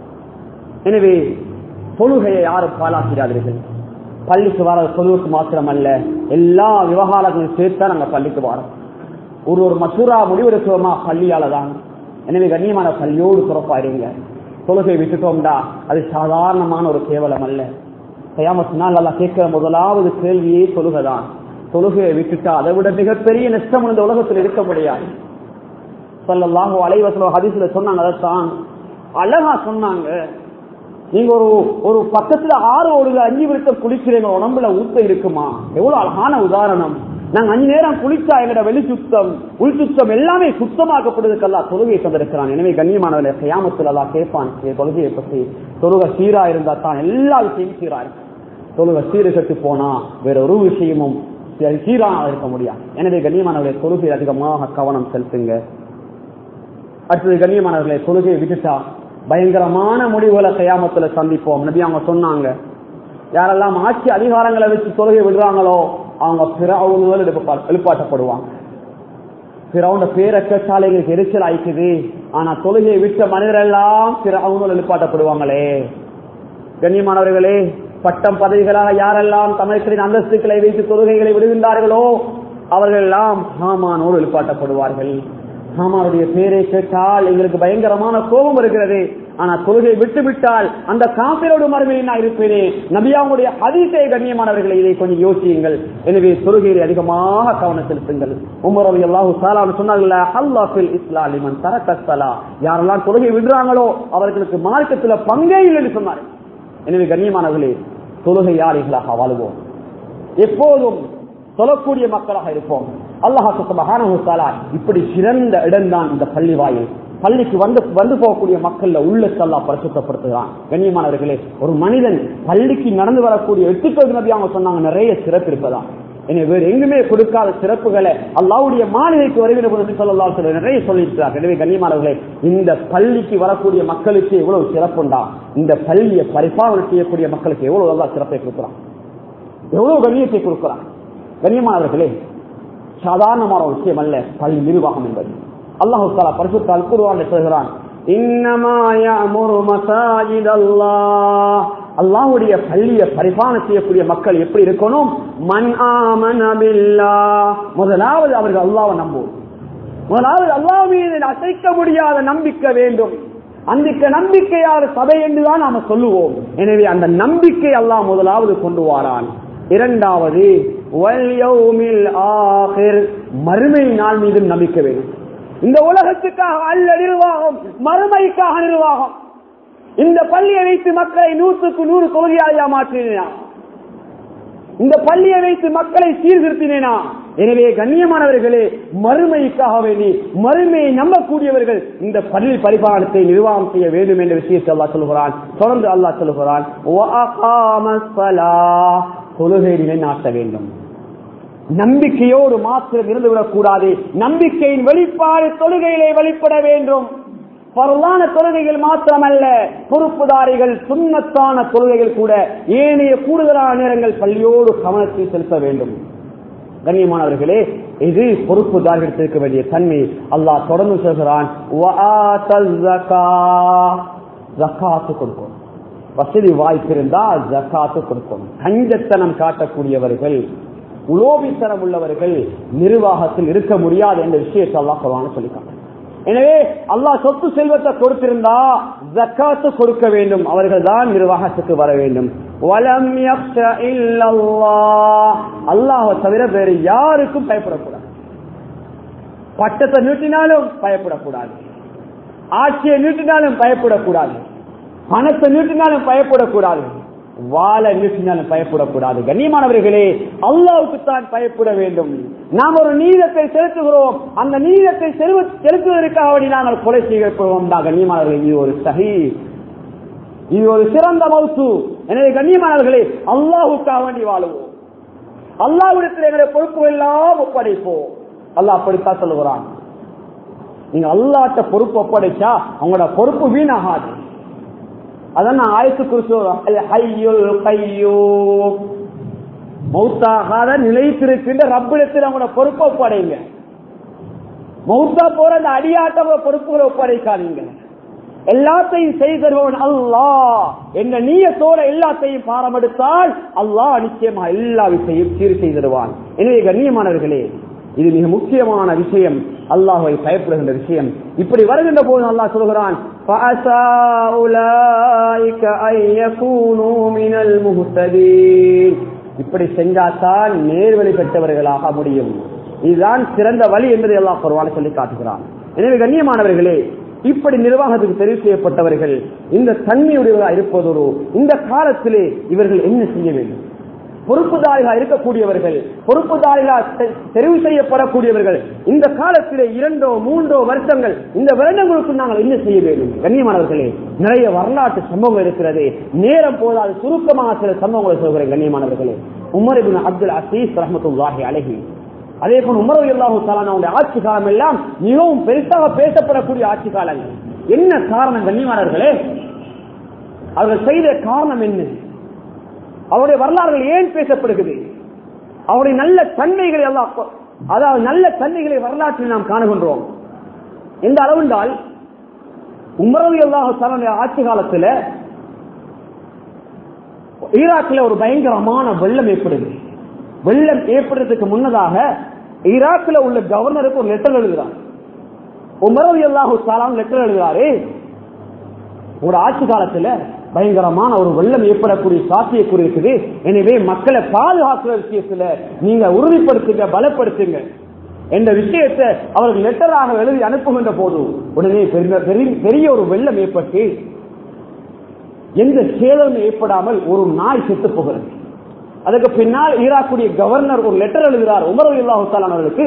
எனவே தொழுகையை யாரும் பாலாக்கிறார்கள் பள்ளிக்கு வர தொழுவுக்கு மாத்திரம் அல்ல எல்லா விவகாரங்களையும் சேர்த்தா நாங்க பள்ளிக்கு வரோம் ஒரு ஒரு மசூரா முடிவெடுக்கிறோமா பள்ளியால தான் எனவே கண்ணியமான பள்ளியோடு துறப்பாயிருங்க தொழுகை விட்டுட்டோம்டா அது சாதாரணமான ஒரு கேவலம் அல்ல கயாமத்தினால் நல்லா கேட்கிற முதலாவது கேள்வியே தொழுகைதான் தொழுகையை விட்டுட்டா அதை விட மிகப்பெரிய நஷ்டம் இந்த உலகத்தில் இருக்க முடியாது சொல்லலாம் அலைவசல ஹதீஸ்ல சொன்னாங்க அதைத்தான் அழகா சொன்னாங்க நீங்க ஒரு ஒரு பக்கத்துல ஆறு ஓடுல அஞ்சு விருத்தம் குளிக்கிறீங்க உடம்புல ஊத்த இருக்குமா எவ்வளவு அழகான உதாரணம் நாங்க அஞ்சு நேரம் குளிச்சா எங்கட வெளி சுத்தம் உள் சுத்தம் எல்லாமே சுத்தமாக்கப்படுவதற்கெல்லாம் தொழுகையை தந்திருக்கிறான் எனவே கண்ணியமானவர்களே கயாமத்தில் எல்லாம் கேட்பான் என் தொழுகையை பற்றி தொழுகை சீரா இருந்தா தான் எல்லா விஷயமும் சீரா இருக்கும் தொழுகை சீரு கட்டு போனா வேற ஒரு விஷயமும் சீரா இருக்க முடியாது எனவே கண்ணியமானவர்களை தொழுகை அதிகமாக கவனம் செலுத்துங்க அடுத்தது கண்ணியமானவர்களை தொழுகையை விட்டுட்டா பயங்கரமான முடிவுகளை கயாமத்துல சந்திப்போம் நபி அவங்க சொன்னாங்க யாரெல்லாம் ஆட்சி அதிகாரங்களை வச்சு தொழுகை விடுறாங்களோ அவங்க பிறவுகள் எழுப்பாட்டப்படுவாங்க பிறவுண்ட பேரை கேட்டாலே எங்களுக்கு எரிச்சல் ஆயிக்குது ஆனா தொழுகையை விட்ட மனிதர் எல்லாம் பிறவுகள் எழுப்பாட்டப்படுவாங்களே கண்ணியமானவர்களே பட்டம் பதவிகளாக யாரெல்லாம் தமிழர்களின் அந்தஸ்துக்களை வைத்து தொழுகைகளை விடுகின்றார்களோ அவர்கள் எல்லாம் ஹாமானோடு எழுப்பாட்டப்படுவார்கள் ஹாமானுடைய பேரை கேட்டால் எங்களுக்கு பயங்கரமான கோபம் இருக்கிறது ஆனா தொழுகை விட்டு விட்டால் அந்த காப்பிரோடு மறுமையில் நான் இருப்பேனே நபியாவுடைய அதிசய கண்ணியமானவர்களை இதை கொஞ்சம் யோசியுங்கள் எனவே தொழுகையை அதிகமாக கவனம் செலுத்துங்கள் உமர் அலி அல்லாஹு சாலான்னு சொன்னார்கள் அல்லாஹில் இஸ்லாலிமன் தரக்கஸ்தலா யாரெல்லாம் தொழுகை விடுறாங்களோ அவர்களுக்கு மார்க்கத்தில் பங்கே இல்லை என்று சொன்னார் எனவே கண்ணியமானவர்களே தொழுகையாளிகளாக வாழ்வோம் எப்போதும் சொல்லக்கூடிய மக்களாக இருப்போம் அல்லாஹு சுபஹானஹு இப்படி சிறந்த இடம்தான் இந்த பள்ளி வாயில் பள்ளிக்கு வந்து வந்து போகக்கூடிய மக்கள்ல உள்ளத்தல்லா பரிசுத்தப்படுத்துகிறான் கண்ணியமானவர்களே ஒரு மனிதன் பள்ளிக்கு நடந்து வரக்கூடிய எட்டுக்கள் நபி அவங்க சொன்னாங்க நிறைய சிறப்பு இருப்பதா எனவே வேறு எங்குமே கொடுக்காத சிறப்புகளை அல்லாவுடைய மாளிகைக்கு வருகிற போது சொல்லலாம் சொல்ல நிறைய சொல்லியிருக்கிறார் எனவே கண்ணியமானவர்களே இந்த பள்ளிக்கு வரக்கூடிய மக்களுக்கு எவ்வளவு சிறப்புண்டா இந்த பள்ளியை பரிபாலனை செய்யக்கூடிய மக்களுக்கு எவ்வளவு நல்லா சிறப்பை கொடுக்குறான் எவ்வளவு கண்ணியத்தை கொடுக்கிறான் கண்ணியமானவர்களே சாதாரணமான ஒரு விஷயம் அல்ல பள்ளி நிர்வாகம் என்பது அல்லாஹு தாலா பரிசுத்த அல்குருவான் சொல்கிறான் அல்லாஹுடைய பள்ளியை பரிபாலனை செய்யக்கூடிய மக்கள் எப்படி இருக்கணும் மண் ஆமனபில்லா முதலாவது அவர்கள் அல்லாவை நம்புவோம் முதலாவது அல்லாஹ் மீது அசைக்க முடியாத நம்பிக்கை வேண்டும் அந்த நம்பிக்கையார் சபை என்றுதான் நாம சொல்லுவோம் எனவே அந்த நம்பிக்கை அல்லாஹ் முதலாவது கொண்டு வாரான் இரண்டாவது மறுமை நாள் மீதும் நம்பிக்கை வேண்டும் இந்த உலகத்துக்காக அல்ல நிர்வாகம் மறுமைக்காக நிர்வாகம் இந்த பள்ளியை வைத்து மக்களை நூற்றுக்கு நூறு தொகுதியாளியா மாற்றினா இந்த பள்ளியை வைத்து மக்களை சீர்திருத்தினேனா எனவே கண்ணியமானவர்களே மறுமைக்காக வேண்டி மறுமையை நம்பக்கூடியவர்கள் இந்த பள்ளி பரிபாலனத்தை நிர்வாகம் செய்ய வேண்டும் என்ற விஷயத்தை அல்லா சொல்லுகிறான் தொடர்ந்து அல்லா சொல்லுகிறான் தொழுகை நிலைநாட்ட வேண்டும் நம்பிக்கையோடு மாத்திரம் இருந்துவிடக் கூடாது நம்பிக்கையின் வெளிப்பாடு தொழுகையிலே வெளிப்பட வேண்டும் பரவான தொழுகைகள் மாத்திரமல்ல பொறுப்புதாரிகள் சுண்ணத்தான தொழுகைகள் கூட ஏனைய கூடுதலான நேரங்கள் பள்ளியோடு கவனத்தை செலுத்த வேண்டும் கண்ணியமானவர்களே இது பொறுப்புதாரிகள் இருக்க வேண்டிய தன்மை அல்லாஹ் தொடர்ந்து சொல்கிறான் கொடுக்கும் வசதி வாய்ப்பு இருந்தால் ஜக்காத்து கொடுக்கும் கஞ்சத்தனம் காட்டக்கூடியவர்கள் உலோபித்தனம் உள்ளவர்கள் நிர்வாகத்தில் இருக்க முடியாது என்ற விஷயத்தை அல்லா சொல்லுவாங்க சொல்லிக்காங்க எனவே அல்லாஹ் சொத்து செல்வத்தை கொடுத்திருந்தா ஜக்காத்து கொடுக்க வேண்டும் அவர்கள் தான் நிர்வாகத்துக்கு வர வேண்டும் அல்லாஹ் தவிர வேறு யாருக்கும் பயப்படக்கூடாது பட்டத்தை நீட்டினாலும் பயப்படக்கூடாது ஆட்சியை நீட்டினாலும் பயப்படக்கூடாது பணத்தை நீட்டினாலும் பயப்படக்கூடாது வாழ நீட்டினாலும் பயப்படக்கூடாது கண்ணியமானவர்களே அல்லாவுக்கு தான் பயப்பட வேண்டும் நாம் ஒரு நீதத்தை செலுத்துகிறோம் அந்த நீதத்தை செலுத்துவதற்காக வேண்டி நாங்கள் கொலை செய்யப்படுவோம் தான் கண்ணியமானவர்கள் இது ஒரு சகி இது ஒரு சிறந்த மவுசு எனவே கண்ணியமானவர்களே அல்லாஹுக்காக வேண்டி வாழுவோம் அல்லாவிடத்தில் எங்களை பொறுப்பு எல்லாம் ஒப்படைப்போம் அல்லாஹ் அப்படித்தான் சொல்லுகிறான் நீங்க அல்லாட்ட பொறுப்பு ஒப்படைச்சா அவங்களோட பொறுப்பு வீணாகாது அதான் நான் ஆயத்து குறிச்சு மௌத்தாகாத நிலைத்திருக்கின்ற ரப்பிடத்தில் அவங்களோட பொறுப்பை ஒப்படைங்க மௌத்தா போற அந்த அடியாட்ட பொறுப்புகளை ஒப்படைக்காதீங்க எல்லாத்தையும் செய்தருவன் அல்லாஹ் என்ற நீயத்தோட எல்லாத்தையும் பாரமெடுத்தால் அல்லாஹ் நிச்சயமா எல்லா விஷயம் சீர் செய்திருவான் எனவே கண்ணியமானவர்களே இது மிக முக்கியமான விஷயம் அல்லாஹை பயப்படுகின்ற விஷயம் இப்படி வருகின்ற போது அல்லாஹ் சொல்கிறான் இப்படி செஞ்சாத்தான் நேர்வழி பெற்றவர்களாக முடியும் இதுதான் சிறந்த வழி என்பதை எல்லாம் குருவான சொல்லி காட்டுகிறான் எனவே கண்ணியமானவர்களே இப்படி நிர்வாகத்துக்கு தெரிவு செய்யப்பட்டவர்கள் இந்த தன்மையுடையவர்களாக இருப்பதோடு இந்த காலத்திலே இவர்கள் என்ன செய்ய வேண்டும் பொறுப்புதாரிகளாக இருக்கக்கூடியவர்கள் பொறுப்புதாரிகளாக தெரிவு செய்யப்படக்கூடியவர்கள் இந்த காலத்திலே இரண்டோ மூன்றோ வருஷங்கள் இந்த வருடங்களுக்கு நாங்கள் என்ன செய்ய வேண்டும் கண்ணியமானவர்களே நிறைய வரலாற்று சம்பவங்கள் இருக்கிறது நேரம் போதாது சுருக்கமாக சில சம்பவங்களை சொல்கிறேன் கண்ணியமானவர்களே உமர் இபின் அப்துல் அசீஸ் ரஹமத்துல்லாஹி அழகி அதே போல் உமர் அல்லாஹு தாலானுடைய ஆட்சி காலம் எல்லாம் மிகவும் பெருசாக பேசப்படக்கூடிய ஆட்சி காலங்கள் என்ன காரணம் கண்ணியமானவர்களே அவர்கள் செய்த காரணம் என்ன அவருடைய வரலாறுகள் ஏன் பேசப்படுகிறது அவருடைய நல்ல தன்மைகளை எல்லாம் அதாவது நல்ல தன்மைகளை வரலாற்றில் நாம் காணுகின்றோம் எந்த அளவுண்டால் உமரவி அல்லாஹு ஆட்சி காலத்தில் ஈராக்கில் ஒரு பயங்கரமான வெள்ளம் ஏற்படுது வெள்ளம் ஏற்படுறதுக்கு முன்னதாக ஈராக்கில் உள்ள கவர்னருக்கு ஒரு லெட்டர் எழுதுகிறார் உமரவி அல்லாஹு சாலாம் லெட்டர் எழுதுகிறாரு ஒரு ஆட்சி காலத்துல பயங்கரமான ஒரு வெள்ளம் ஏற்படக்கூடிய சாத்தியக்கூறு இருக்குது எனவே மக்களை பாதுகாக்கிற விஷயத்துல நீங்க உறுதிப்படுத்துங்க பலப்படுத்துங்க என்ற விஷயத்தை அவர்கள் லெட்டராக எழுதி அனுப்புகின்ற போது உடனே பெரிய- பெரிய- பெரிய ஒரு வெள்ளம் ஏற்பட்டு எந்த சேதமும் ஏற்படாமல் ஒரு நாய் செத்து போகிறது அதுக்கு பின்னால் ஈராக்குடைய கவர்னர் ஒரு லெட்டர் எழுதுகிறார் உமர் அல்லாஹு அவர்களுக்கு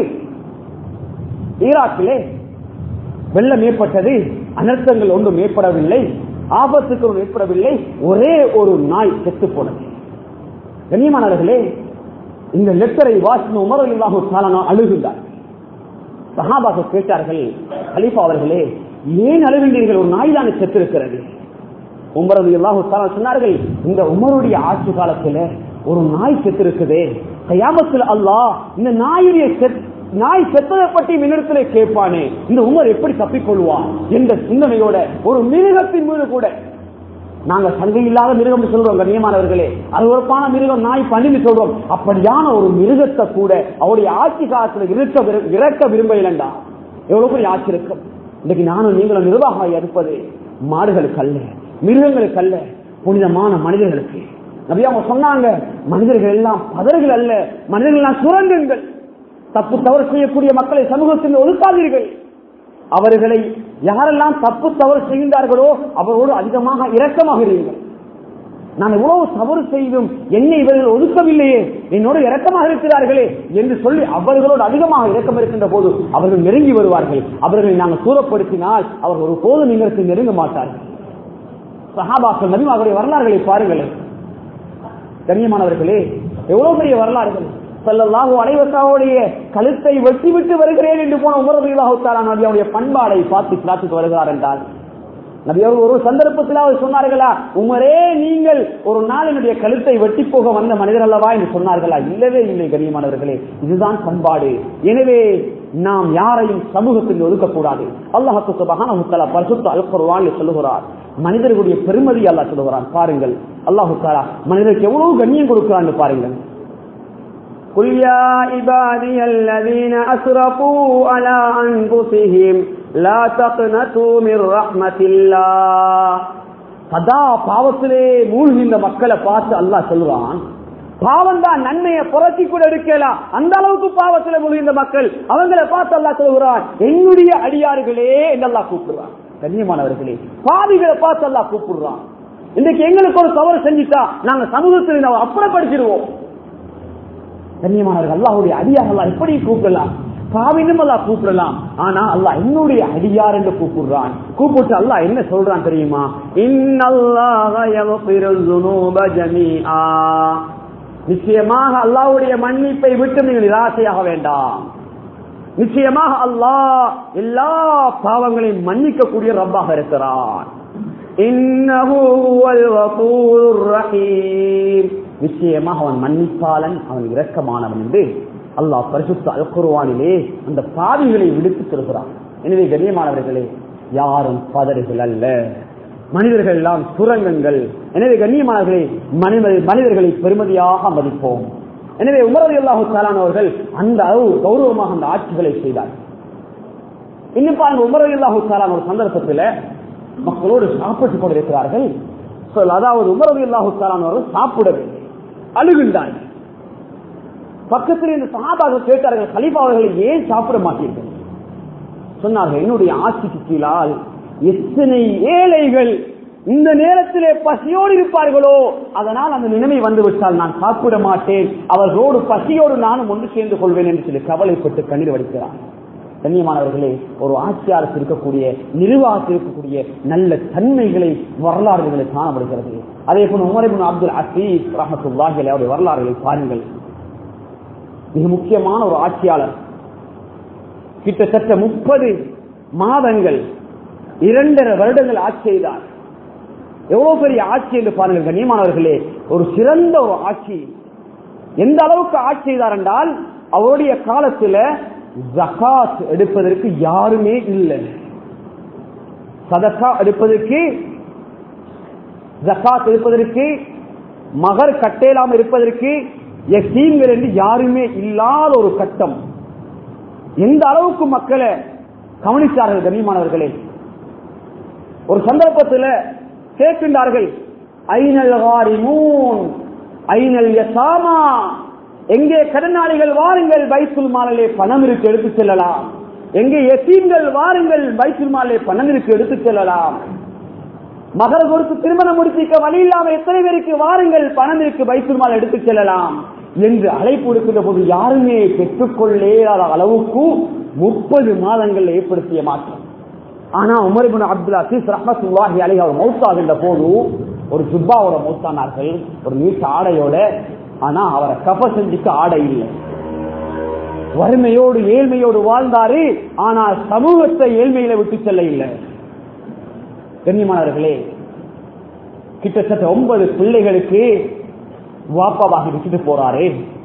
ஈராக்கிலே வெள்ளம் ஏற்பட்டது அனர்த்தங்கள் ஒன்றும் ஏற்படவில்லை ஆபத்துக்கள் ஏற்படவில்லை ஒரே ஒரு நாய் செத்து போனது கண்ணியமானவர்களே இந்த லெட்டரை வாசின உமர் அல்லாஹு தாலானா அழுகின்றார் சஹாபாக்கள் கேட்டார்கள் கலீஃபா அவர்களே ஏன் அழுகின்றீர்கள் ஒரு நாய் தானே செத்திருக்கிறது உமரது அல்லாஹு தாலா சொன்னார்கள் இந்த உமருடைய ஆட்சி காலத்துல ஒரு நாய் செத்திருக்குதே கயாமத்தில் அல்லாஹ் இந்த நாயுடைய செத்- நாய் செத்ததை பற்றி மின்னத்திலே கேட்பானே இந்த உமர் எப்படி தப்பிக்கொள்வான் என்ற சிந்தனையோட ஒரு மிருகத்தின் மீது கூட நாங்க சங்கை இல்லாத மிருகம் சொல்றோம் கண்ணியமானவர்களே அது ஒருப்பான மிருகம் நாய் பண்ணின்னு சொல்றோம் அப்படியான ஒரு மிருகத்தை கூட அவருடைய ஆட்சி காலத்துல இருக்க விரு- இறக்க விரும்பலண்டா எவ்வளவு பெரிய ஆட்சி இருக்கும் இன்னைக்கு நானும் நீங்களும் நிர்வாகம் இருப்பது மாடுகளுக்கு அல்ல மிருகங்களுக்கு அல்ல புனிதமான மனிதர்களுக்கு நபி அவங்க சொன்னாங்க மனிதர்கள் எல்லாம் பதர்கள் அல்ல மனிதர்கள் எல்லாம் சுரங்குங்கள் தப்பு தவறு செய்யக்கூடிய மக்களை சமூகத்தில் ஒதுக்காதீர்கள் அவர்களை யாரெல்லாம் தப்பு தவறு செய்கின்றார்களோ அவரோடு அதிகமாக இரக்கமாக இருங்கள் நான் எவ்வளவு தவறு செய்தும் என்னை இவர்கள் ஒதுக்கவில்லையே என்னோடு இரக்கமாக இருக்கிறார்களே என்று சொல்லி அவர்களோடு அதிகமாக இரக்கம் இருக்கின்ற போது அவர்கள் நெருங்கி வருவார்கள் அவர்களை நாங்கள் தூரப்படுத்தினால் அவர்கள் ஒரு போதும் எங்களுக்கு நெருங்க மாட்டார்கள் சஹாபாக்கள் நபிமாவுடைய வரலாறுகளை பாருங்களேன் கண்ணியமானவர்களே எவ்வளவு பெரிய வரலாறுகள் சல்லல்லாஹு அலைவசாவுடைய கழுத்தை வெட்டி விட்டு வருகிறேன் என்று போன உமரதுல்லாஹு நபி அவருடைய பண்பாடை பார்த்து பிரார்த்தித்து வருகிறார் என்றால் நபி அவர்கள் ஒரு சந்தர்ப்பத்திலாவது சொன்னார்களா உமரே நீங்கள் ஒரு நாள் என்னுடைய கழுத்தை வெட்டி போக வந்த மனிதர் அல்லவா என்று சொன்னார்களா இல்லவே இல்லை கண்ணியமானவர்களே இதுதான் பண்பாடு எனவே நாம் யாரையும் சமூகத்தில் ஒதுக்கக்கூடாது அல்லாஹு சுபஹானஹு பரிசுத்த அல்குர்வான் சொல்லுகிறார் மனிதர்களுடைய பெருமதி அல்லாஹ் சொல்லுகிறான் பாருங்கள் அல்லாஹு தாலா மனிதருக்கு எவ்வளவு கண்ணியம் கொடுக்கிறான்னு பாருங்கள் قل يا عبادي الذين أسرفوا على أنفسهم لا تقنطوا من رحمة الله சதா பாவத்திலே மூழ்கின்ற மக்களை பார்த்து அல்லாஹ் சொல்லுவான் பாவம் தான் நன்மையை புரட்சி கூட எடுக்கலாம் அந்த அளவுக்கு பாவத்துல மூழ்கின்ற மக்கள் அவங்களை பார்த்து அல்லாஹ் சொல்லுகிறான் என்னுடைய அடியார்களே என்று அல்லாஹ் கூப்பிடுறான் கண்ணியமானவர்களே பாவிகளை பார்த்து அல்லாஹ் கூப்பிடுறான் இன்றைக்கு எங்களுக்கு ஒரு தவறு செஞ்சுட்டா நாங்க சமூகத்தில் நம்ம அப்புறப்படுத்திடுவோம் கண்ணியமானவர்கள் அல்லாஹுடைய அடியார் அல்லாஹ் எப்படி கூப்பிடலாம் பாவினும் அல்லாஹ் கூப்பிடலாம் ஆனா அல்லாஹ் என்னுடைய அடியார் என்று கூப்பிடுறான் கூப்பிட்டு அல்லாஹ் என்ன சொல்றான் தெரியுமா இன்னல்லாஹ யக்ஃபிருல் ذُنُوبَ ஜமீஆ நிச்சயமாக அல்லாஹ்வுடைய மன்னிப்பை விட்டு நீங்கள் நிராசையாக வேண்டாம் நிச்சயமாக அல்லாஹ் எல்லா பாவங்களையும் மன்னிக்கக்கூடிய ரப்பாக இருக்கிறான் இன்னஹு ஹுவல் கஃபூருர் ரஹீம் நிச்சயமாக அவன் மன்னிப்பாளன் அவன் இரக்கமானவன் என்று அல்லாஹ் பரிசுத்த அல்குருவானிலே அந்த பாவிகளை விடுத்து சொல்கிறான் எனவே கண்ணியமானவர்களே யாரும் பதறுகள் அல்ல மனிதர்கள் எல்லாம் சுரங்கங்கள் எனவே கண்ணியமானவர்களே மனித- மனிதர்களை பெருமதியாக மதிப்போம் எனவே உமரது அல்லாஹு அவர்கள் அந்த அளவு கௌரவமாக அந்த ஆட்சிகளை செய்தார் இன்னும் பாருங்க உமரது அல்லாஹு ஒரு சந்தர்ப்பத்தில் மக்களோடு சாப்பிட்டுக் கொண்டிருக்கிறார்கள் So, அதாவது உமரது அல்லாஹு அவர்கள் சாப்பிடவில்லை அழுகின்றார்கள் பக்கத்தில் இந்த சகாபாக்கள் கேட்டார்கள் கலிஃபா அவர்களை ஏன் சாப்பிட மாட்டீர்கள் சொன்னார்கள் என்னுடைய ஆட்சிக்கு கீழால் எத்தனை ஏழைகள் இந்த நேரத்திலே பசியோடு இருப்பார்களோ அதனால் அந்த நிலைமை வந்து விட்டால் நான் சாப்பிட மாட்டேன் அவர்களோடு பசியோடு நானும் ஒன்று சேர்ந்து கொள்வேன் என்று சொல்லி கவலைப்பட்டு கண்ணீர் வடிக்கிறார் கண்ணியமானவர்களே ஒரு ஆட்சியாளர் இருக்கக்கூடிய நிர்வாகத்தில் இருக்கக்கூடிய நல்ல தன்மைகளை வரலாறுகளை காணப்படுகிறது அதே போல உமரிபின் அப்துல் அசீஸ் ரஹமத்துல்லாஹி அவருடைய வரலாறுகளை பாருங்கள் மிக முக்கியமான ஒரு ஆட்சியாளர் கிட்டத்தட்ட முப்பது மாதங்கள் இரண்டரை வருடங்கள் ஆட்சி செய்தார் எவ்வளவு பெரிய ஆட்சி என்று பாருங்கள் கண்ணியமானவர்களே ஒரு சிறந்த ஒரு ஆட்சி எந்த அளவுக்கு ஆட்சி செய்தார் என்றால் அவருடைய காலத்துல ஜகாத் எடுப்பதற்கு யாருமே இல்லை சதக்கா எடுப்பதற்கு ஜகாத் எடுப்பதற்கு மகர் கட்டேலாம் இருப்பதற்கு எசீம்கள் என்று யாருமே இல்லாத ஒரு கட்டம் எந்த அளவுக்கு மக்களை கவனித்தார்கள் கண்ணியமானவர்களே ஒரு சந்தர்ப்பத்தில் கேட்கின்றார்கள் ஐநல் ஹாரிமூன் ஐநல் யசாமா எங்கே கடனாளிகள் வாருங்கள் பைத்துல் மாலிலே பணம் இருக்கு எடுத்து செல்லலாம் எங்கே எசீம்கள் வாருங்கள் பைத்துல் மாலிலே பணம் இருக்கு எடுத்து செல்லலாம் மகர கொடுத்து திருமணம் முடிச்சிக்க வழி இல்லாம எத்தனை பேருக்கு வாருங்கள் பணம் இருக்கு பைத்துல் மால் எடுத்து செல்லலாம் என்று அழைப்பு கொடுக்கின்ற போது யாருமே பெற்றுக்கொள்ளேறாத அளவுக்கு முப்பது மாதங்கள் ஏற்படுத்திய மாற்றம் ஆனா உமர் இப்னு அப்துல் அசீஸ் ரஹமத்துல்லாஹி அலைஹி அவர் மௌத்தாகின்ற போது ஒரு ஜுப்பாவோட மௌத்தானார்கள் ஒரு நீட்ட ஆடையோட ஆனா அவரை கப செஞ்சுக்க ஆடை இல்லை வறுமையோடு ஏழ்மையோடு வாழ்ந்தாரு ஆனால் சமூகத்தை ஏழ்மையில விட்டு செல்ல இல்லை கண்ணியமானவர்களே கிட்டத்தட்ட ஒன்பது பிள்ளைகளுக்கு வாப்பாவாக விட்டுட்டு போறாரே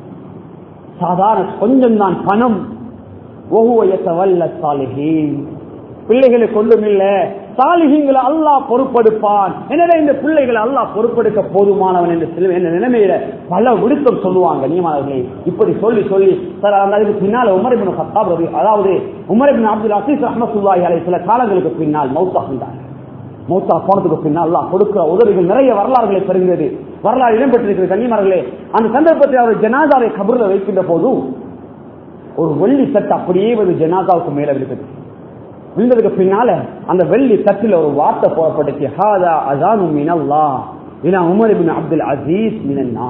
சாதாரண கொஞ்சம் தான் பணம் ஒவ்வொயத்தவல்ல சாலிஹீன் பிள்ளைகளுக்கு ஒன்றும் இல்ல சாலிஹீங்களை அல்லாஹ் பொறுப்பெடுப்பான் எனவே இந்த பிள்ளைகளை அல்லாஹ் பொறுப்பெடுக்க போதுமானவன் என்று சில என்ற நிலைமையில பல விடுத்தம் சொல்லுவாங்க நியமானவர்களே இப்படி சொல்லி சொல்லி சார் அந்த அதுக்கு பின்னால் உமரிபின் சத்தாப் ரவி அதாவது உமரிபின் அப்துல் அசீஸ் அஹமத்துல்லாஹி அலை சில காலங்களுக்கு பின்னால் மௌத்தாகின்றார் மௌத்தா போனதுக்கு பின்னால் அல்லாஹ் கொடுக்கிற உதவிகள் நிறைய வரலாறுகளை பெறுகிறது வரலாறு இடம்பெற்றிருக்கிறது கன்னிமார்களே அந்த சந்தர்ப்பத்தில் அவர் ஜனாதாவை கபூர்ல வைக்கின்ற போது ஒரு வெள்ளி தட்டு அப்படியே வந்து ஜனாதாவுக்கு மேல இருக்குது விழுந்ததுக்கு பின்னால அந்த வெள்ளி தட்டில் ஒரு வார்த்தை போடப்பட்டுச்சு ஹாதா அசானு மினல்லா இனா உமர் இப்னு அப்துல் அசீஸ் மினன்னா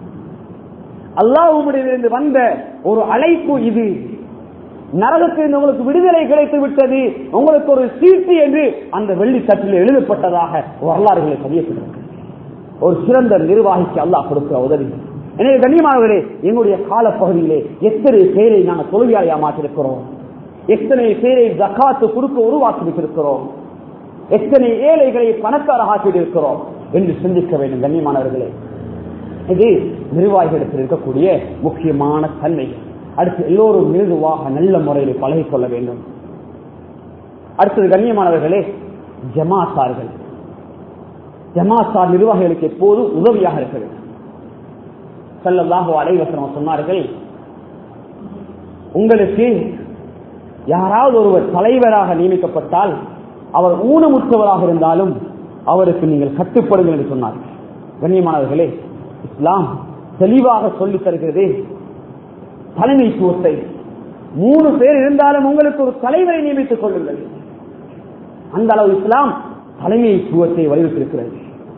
அல்லாஹ் உம்மிடமிருந்து வந்த ஒரு அழைப்பு இது நரகத்தில் உங்களுக்கு விடுதலை கிடைத்து விட்டது உங்களுக்கு ஒரு சீட்டு என்று அந்த வெள்ளி தட்டில் எழுதப்பட்டதாக வரலாறுகளை பதியப்பட்டிருக்கு ஒரு சிறந்த நிர்வாகிக்கு அல்லாஹ் கொடுக்கிற உதவி எனவே கண்ணியமானவர்களே எங்களுடைய காலப்பகுதியிலே எத்தனை பேரை நாங்கள் தொழுவியாளியா மாற்றிருக்கிறோம் எத்தனை பேரை ஜக்காத்து கொடுக்க உருவாக்கி வைத்திருக்கிறோம் எத்தனை ஏழைகளை பணக்காரர் ஆக்கியிருக்கிறோம் என்று சிந்திக்க வேண்டும் கண்ணியமானவர்களே இது நிர்வாகிகளுக்கு இருக்கக்கூடிய முக்கியமான தன்மை அடுத்து எல்லோரும் மிருதுவாக நல்ல முறையில் பழகிக் கொள்ள வேண்டும் அடுத்தது கண்ணியமானவர்களே ஜமாத்தார்கள் ஜமாத்தார் நிர்வாகிகளுக்கு எப்போதும் உதவியாக இருக்க வேண்டும் செல்லதாக அலைவசனம் சொன்னார்கள் உங்களுக்கு யாராவது ஒருவர் தலைவராக நியமிக்கப்பட்டால் அவர் ஊனமுற்றவராக இருந்தாலும் அவருக்கு நீங்கள் கட்டுப்படுங்கள் என்று சொன்னார்கள் கண்ணியமானவர்களே இஸ்லாம் தெளிவாக சொல்லித் தருகிறது தலைமைத்துவத்தை மூணு பேர் இருந்தாலும் உங்களுக்கு ஒரு தலைவரை நியமித்துக் கொள்ளுங்கள் அந்த அளவு இஸ்லாம் தலைமைத்துவத்தை வலியுறுத்திருக்கிறது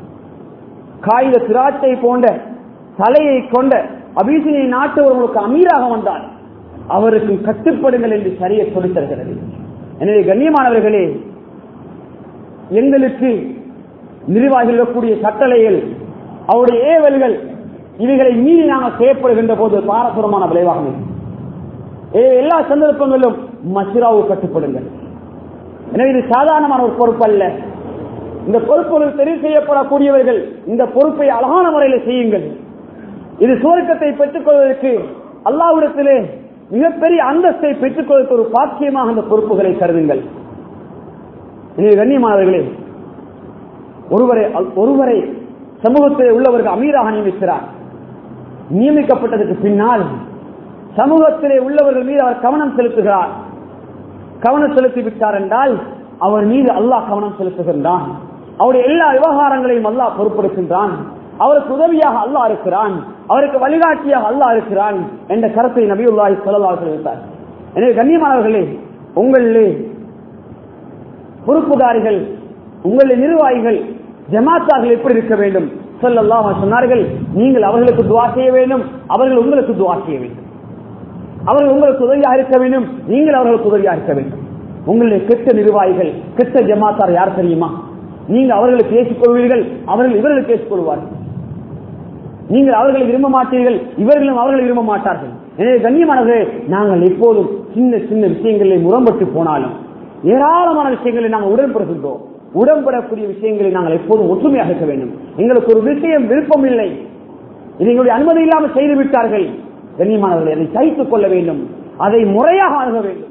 காகித திராட்சை போன்ற தலையை கொண்ட அபிசினை நாட்டவர்களுக்கு அமீராக வந்தார் அவருக்கு கட்டுப்படுங்கள் என்று சரிய சொல்லித் தருகிறது எனவே கண்ணியமானவர்களே எங்களுக்கு நிர்வாகிகள் இருக்கக்கூடிய கட்டளைகள் அவருடைய ஏவல்கள் இவைகளை மீறி நாங்கள் செய்யப்படுகின்ற போது பாரசுரமான விளைவாக இருக்கும். எனவே எல்லா சந்தர்ப்பங்களிலும் மசிராவு கட்டுப்படுங்கள் எனவே இது சாதாரணமான ஒரு பொறுப்பு அல்ல இந்த பொறுப்புகள் தெரிவு செய்யப்படக்கூடியவர்கள் இந்த பொறுப்பை அழகான முறையில் செய்யுங்கள் இது சுவர்க்கத்தை பெற்றுக் கொள்வதற்கு அல்லாவிடத்திலே மிகப்பெரிய அந்தஸ்தை பெற்றுக் கொள்வதற்கு ஒரு பாக்கியமாக அந்த பொறுப்புகளை கருதுங்கள் எனவே கண்ணியமானவர்களே ஒருவரை ஒருவரை சமூகத்தில் உள்ளவர்கள் அமீராக நியமிக்கிறார் நியமிக்கப்பட்டதற்கு பின்னால் சமூகத்திலே உள்ளவர்கள் மீது அவர் கவனம் செலுத்துகிறார் கவனம் செலுத்தி விட்டார் என்றால் அவர் மீது அல்லாஹ் கவனம் செலுத்துகின்றான் அவருடைய எல்லா விவகாரங்களையும் அல்லாஹ் பொறுப்படுகின்றான் அவருக்கு உதவியாக அல்லாஹ் இருக்கிறான் அவருக்கு வழிகாட்டியாக அல்லாஹ் இருக்கிறான் என்ற கருத்தை நபியுல்லாஹி சொல்லலாக தெரிவித்தார் எனவே கண்ணியமானவர்களே உங்களிலே பொறுப்புதாரிகள் உங்களுடைய நிர்வாகிகள் ஜமாத்தார்கள் எப்படி இருக்க வேண்டும் சொல்லலாம் சொன்னார்கள் நீங்கள் அவர்களுக்கு துவா செய்ய வேண்டும் அவர்கள் உங்களுக்கு துவா செய்ய வேண்டும் அவர்கள் உங்களுக்கு உதவியாக இருக்க வேண்டும் நீங்கள் அவர்களுக்கு உதவியாக இருக்க வேண்டும் உங்களுடைய கெட்ட நிர்வாகிகள் கெட்ட ஜமாத்தார் யார் தெரியுமா நீங்கள் அவர்களுக்கு ஏற்றுக் கொள்வீர்கள் அவர்கள் இவர்களுக்கு ஏற்றுக் கொள்வார்கள் நீங்கள் அவர்களை விரும்ப மாட்டீர்கள் இவர்களும் அவர்களை விரும்ப மாட்டார்கள் எனவே கண்ணியமானவர்களே நாங்கள் எப்போதும் சின்ன சின்ன விஷயங்களில் முரம்பட்டு போனாலும் ஏராளமான விஷயங்களை நாங்கள் உடன்படுகின்றோம் உடன்படக்கூடிய விஷயங்களை நாங்கள் எப்போதும் ஒற்றுமையாக இருக்க வேண்டும் எங்களுக்கு ஒரு விஷயம் விருப்பம் இல்லை இது எங்களுடைய அனுமதி இல்லாமல் செய்து விட்டார்கள் கண்ணியமானவர்களை அதை சகித்துக் கொள்ள வேண்டும் அதை முறையாக அணுக வேண்டும்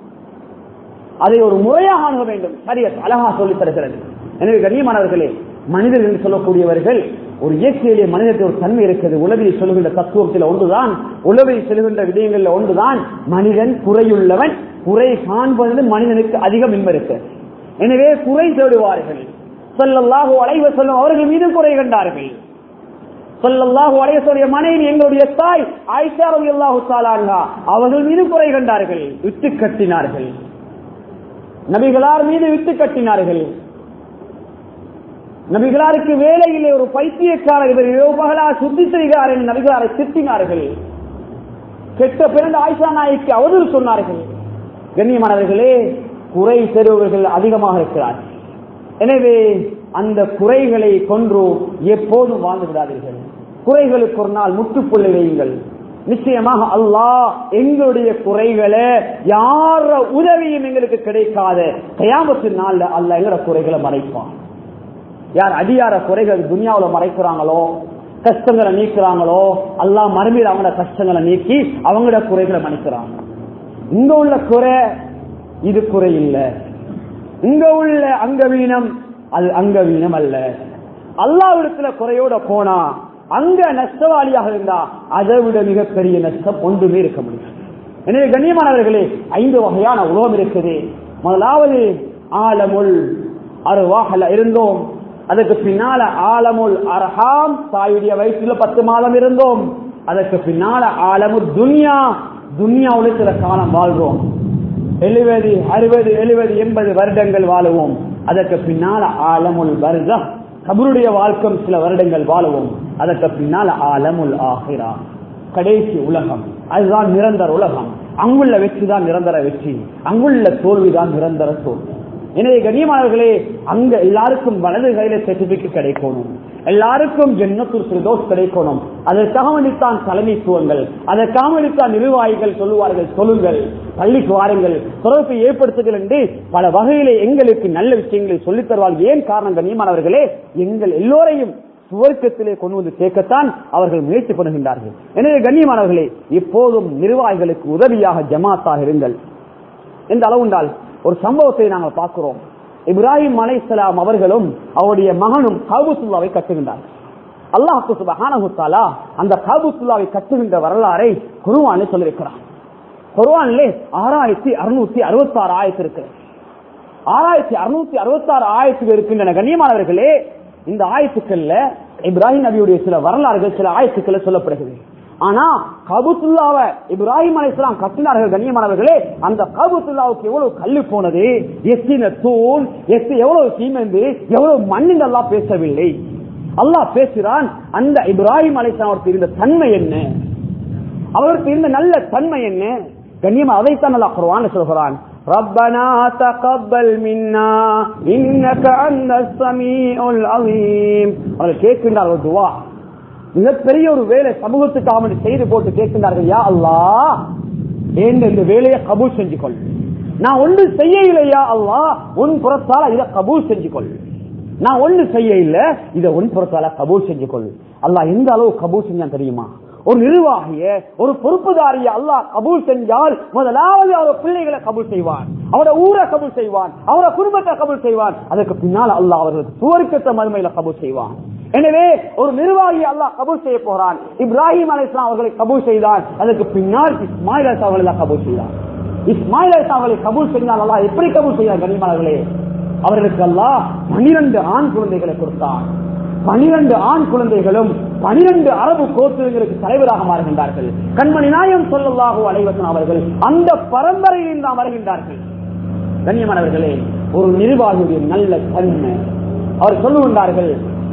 அதை ஒரு முறையாக அணுக வேண்டும் சரிய அழகா சொல்லித் தருகிறது எனவே கண்ணியமானவர்களே மனிதர்கள் என்று சொல்லக்கூடியவர்கள் ஒரு இயற்கையிலே மனிதனுக்கு ஒரு தன்மை இருக்கிறது உலகில் சொல்லுகின்ற தத்துவத்தில் ஒன்றுதான் உலகில் செல்கின்ற விடயங்கள்ல ஒன்றுதான் மனிதன் குறையுள்ளவன் குறை காண்பது மனிதனுக்கு அதிகம் இன்பம் இருக்கிறது எனவே குறை தேடுவார்கள் சொல்லல்லாஹு அலைவ சொல்லும் அவர்கள் மீது குறை கண்டார்கள் சொல்லல்லாஹு அலைவசுடைய மனைவி எங்களுடைய தாய் ஆயிஷா ரவி அல்லாஹு தாலான்ஹா அவர்கள் மீது குறை கண்டார்கள் விட்டு கட்டினார்கள் நபிகளார் மீது விட்டு கட்டினார்கள் நபிகளாருக்கு வேலையிலே ஒரு பைத்தியக்காரர் இவர் இரவு பகலா சுத்தி செய்கிறார் என்று நபிகளாரை திட்டினார்கள் கெட்ட பிறந்த ஆயிஷா நாய்க்கு அவதூறு சொன்னார்கள் கண்ணியமானவர்களே குறை பெறுபவர்கள் அதிகமாக இருக்கிறார்கள் எனவே அந்த குறைகளை கொன்று எப்போதும் வாழ்ந்து விடாதீர்கள் குறைகளுக்கு ஒரு நாள் முற்றுப்புள்ளி வையுங்கள் நிச்சயமாக அல்லாஹ் எங்களுடைய குறைகளை யார உதவியும் எங்களுக்கு கிடைக்காத கயாமத்தின் நாள்ல அல்ல எங்களோட குறைகளை மறைப்பான் யார் அடியார குறைகள் துனியாவில் மறைக்கிறாங்களோ கஷ்டங்களை நீக்கிறாங்களோ அல்லாஹ் மறுமையில் அவங்களோட கஷ்டங்களை நீக்கி அவங்களோட குறைகளை மன்னிக்கிறாங்க இங்க உள்ள குறை இது குறை இல்லை இங்க உள்ள அங்கவீனம் அது அங்கவீனம் அல்ல அல்லாவிடத்துல குறையோட போனா அங்க நஷ்டவாளியாக இருந்தா அதை விட மிகப்பெரிய நஷ்டம் ஒன்றுமே இருக்க முடியும் எனவே கண்ணியமானவர்களே ஐந்து வகையான உலகம் இருக்குது முதலாவது ஆலமுல் அருவாகல இருந்தோம் அதுக்கு பின்னால ஆலமுல் அரஹாம் தாயுடைய வயிற்றுல பத்து மாதம் இருந்தோம் அதற்கு பின்னால ஆலமு துன்யா துன்யாவுல சில காலம் வாழ்றோம் எழுபது அறுபது எழுபது எண்பது வருடங்கள் வாழுவோம் அதற்கு பின்னால ஆலமுல் வருதம் கபருடைய வாழ்க்கம் சில வருடங்கள் வாழுவோம் அதற்கு பின்னால ஆலமுல் ஆகிரா கடைசி உலகம் அதுதான் நிரந்தர உலகம் அங்குள்ள வெற்றி தான் நிரந்தர வெற்றி அங்குள்ள தோல்விதான் நிரந்தர தோல்வி எனவே கண்ணியமானவர்களே அங்க எல்லாருக்கும் வலது கையில சர்டிபிகேட் கிடைக்கணும் எல்லாருக்கும் ஜென்னத்தூர் சிறுதோஸ் கிடைக்கணும் அதற்காக வேண்டித்தான் தலைமைத்துவங்கள் அதற்காக வேண்டித்தான் நிர்வாகிகள் சொல்லுவார்கள் சொல்லுங்கள் பள்ளிக்கு வாருங்கள் தொடர்பை ஏற்படுத்துங்கள் என்று பல வகையிலே எங்களுக்கு நல்ல விஷயங்களை சொல்லித் தருவார்கள் ஏன் காரணம் கண்ணியமானவர்களே எங்கள் எல்லோரையும் சுவர்க்கத்திலே கொண்டு வந்து சேர்க்கத்தான் அவர்கள் முயற்சி பண்ணுகின்றார்கள் எனவே கண்ணியமானவர்களே இப்போதும் நிர்வாகிகளுக்கு உதவியாக ஜமாத்தாக இருங்கள் எந்த அளவுண்டால் ஒரு சம்பவத்தை நாங்கள் பார்க்கிறோம் இப்ராஹிம் அலைசலாம் அவர்களும் அவருடைய மகனும் காபுத்துல்லாவை கட்டுகின்றார் அல்லாஹு சுபஹானஹுத்தாலா அந்த காபுத்துல்லாவை கட்டுகின்ற வரலாறை குருவானே சொல்லியிருக்கிறார் குருவானிலே ஆறாயிரத்தி அறுநூத்தி அறுபத்தி ஆறு ஆயிரத்து இருக்கிறது ஆறாயிரத்தி அறுநூத்தி அறுபத்தி ஆறு ஆயிரத்துக்கு இருக்கின்றன கண்ணியமானவர்களே இந்த ஆயத்துக்கள்ல இப்ராஹிம் நபியுடைய சில வரலாறுகள் சில ஆயத்துக்கள் சொல்லப்படுகிறது ஆனா கபுத்துல்லாவை இப்ராஹிம் அலைஸ்லாம் கட்டினார்கள் கண்ணியமானவர்களே அந்த கபுத்துல்லாவுக்கு எவ்வளவு கல்லு போனது எத்தின தூண் எத்து எவ்வளவு சீமெந்து எவ்வளவு மண்ணின் எல்லாம் பேசவில்லை அல்லாஹ் பேசுகிறான் அந்த இப்ராஹிம் அலைஸ்லாம் அவருக்கு இருந்த தன்மை என்ன அவருக்கு இருந்த நல்ல தன்மை என்ன கண்ணியமா அதைத்தான் நல்லா குருவான் சொல்கிறான் ربنا تقبل منا انك انت السميع العليم அவர்கள் கேட்கின்றார் ஒரு துவா மிகப்பெரிய ஒரு வேலை சமூகத்துக்கு அவன் செய்து போட்டு கேட்கின்றார்கள் யா அல்லா ஏன் இந்த வேலையை கபூல் செஞ்சு கொள் நான் ஒன்று செய்ய இல்லையா அல்லா உன் புறத்தால இதை கபூல் செஞ்சு கொள் நான் ஒன்று செய்ய இல்ல இதை உன் புறத்தால கபூல் செஞ்சு கொள் அல்லா எந்த அளவு கபூல் செஞ்சான் தெரியுமா ஒரு நிர்வாகிய ஒரு பொறுப்புதாரிய அல்லாஹ் கபூல் செஞ்சால் முதலாவது அவர் பிள்ளைகளை கபூல் செய்வான் அவரோட ஊரை கபூல் செய்வான் அவரோட குடும்பத்தை கபூல் செய்வான் அதுக்கு பின்னால் அல்லாஹ் அவர்களுக்கு சுவர்க்கத்த மறுமையில கபூல் செய்வான் எனவே ஒரு நிர்வாகி அல்லாஹ் கபூல் செய்ய போகிறான் இப்ராஹிம் அலி இஸ்லாம் அவர்களை கபூல் செய்தான் அதுக்கு பின்னால் இஸ்மாயில் அலிஸ் அவர்களை கபூல் செய்தான் இஸ்மாயில் அலிஸ் அவர்களை கபூல் செய்தால் அல்லாஹ் எப்படி கபூல் செய்தார் கனிமானவர்களே அவர்களுக்கு அல்லாஹ் பனிரெண்டு ஆண் குழந்தைகளை கொடுத்தான் பனிரெண்டு ஆண் குழந்தைகளும் பனிரெண்டு அரபு கோத்திரங்களுக்கு தலைவராக மாறுகின்றார்கள் கண்மணி நாயம் சொல்லலாக அலைவசன் அவர்கள் அந்த பரம்பரையில் தான் வருகின்றார்கள் கண்ணியமானவர்களே ஒரு நிர்வாகியுடைய நல்ல தன்மை அவர் சொல்லுகின்றார்கள்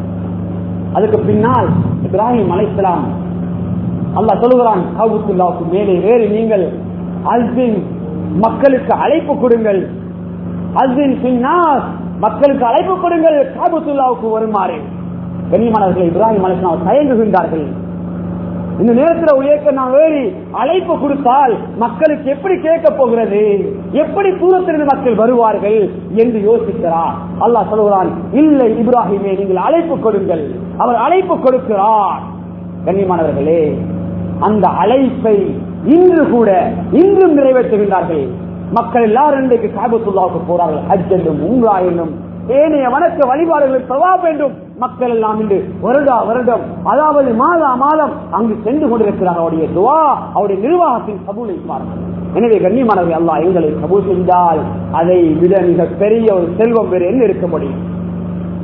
அதுக்கு பின்னால் இப்ராஹிம் அலைசலாம் அல்லாஹ் சொல்லுகிறான் காபுத்துல்லாவுக்கு மேலே வேறு நீங்கள் அல்பின் மக்களுக்கு அழைப்பு கொடுங்கள் அல்பின் பின்னால் மக்களுக்கு அழைப்பு கொடுங்கள் காபுத்துல்லாவுக்கு வருமாறு கண்ணியமானவர்கள் இப்ராஹிம் அலைசலாம் தயங்குகின்றார்கள் இந்த நேரத்தில் உயர்க்க நான் வேறி அழைப்பு கொடுத்தால் மக்களுக்கு எப்படி கேட்க போகிறது எப்படி தூரத்திலிருந்து மக்கள் வருவார்கள் என்று யோசிக்கிறார் அல்லாஹ் சொல்கிறான் இல்லை இப்ராஹிமே நீங்கள் அழைப்பு கொடுங்கள் அவர் அழைப்பு கொடுக்கிறார் கண்ணியமானவர்களே அந்த அழைப்பை இன்று கூட இன்றும் நிறைவேற்றுகின்றார்கள் மக்கள் எல்லாரும் இன்றைக்கு காபத்துல்லாவுக்கு போறார்கள் ஹஜ் என்றும் உம்ரா என்னும் ஏனைய வணக்க வழிபாடுகளை பிரவா வேண்டும் மக்கள் எல்லாம் இன்று வருடா வருடம் அதாவது மாதா மாதம் அங்கு சென்று கொண்டிருக்கிறார் அவருடைய துவா அவருடைய நிர்வாகத்தின் கபூலை பாருங்கள் எனவே கண்ணியமானவர்கள் அல்லாஹ் எங்களை கபூல் செஞ்சால் அதை விட மிக பெரிய ஒரு செல்வம் வேறு என்ன இருக்க முடியும்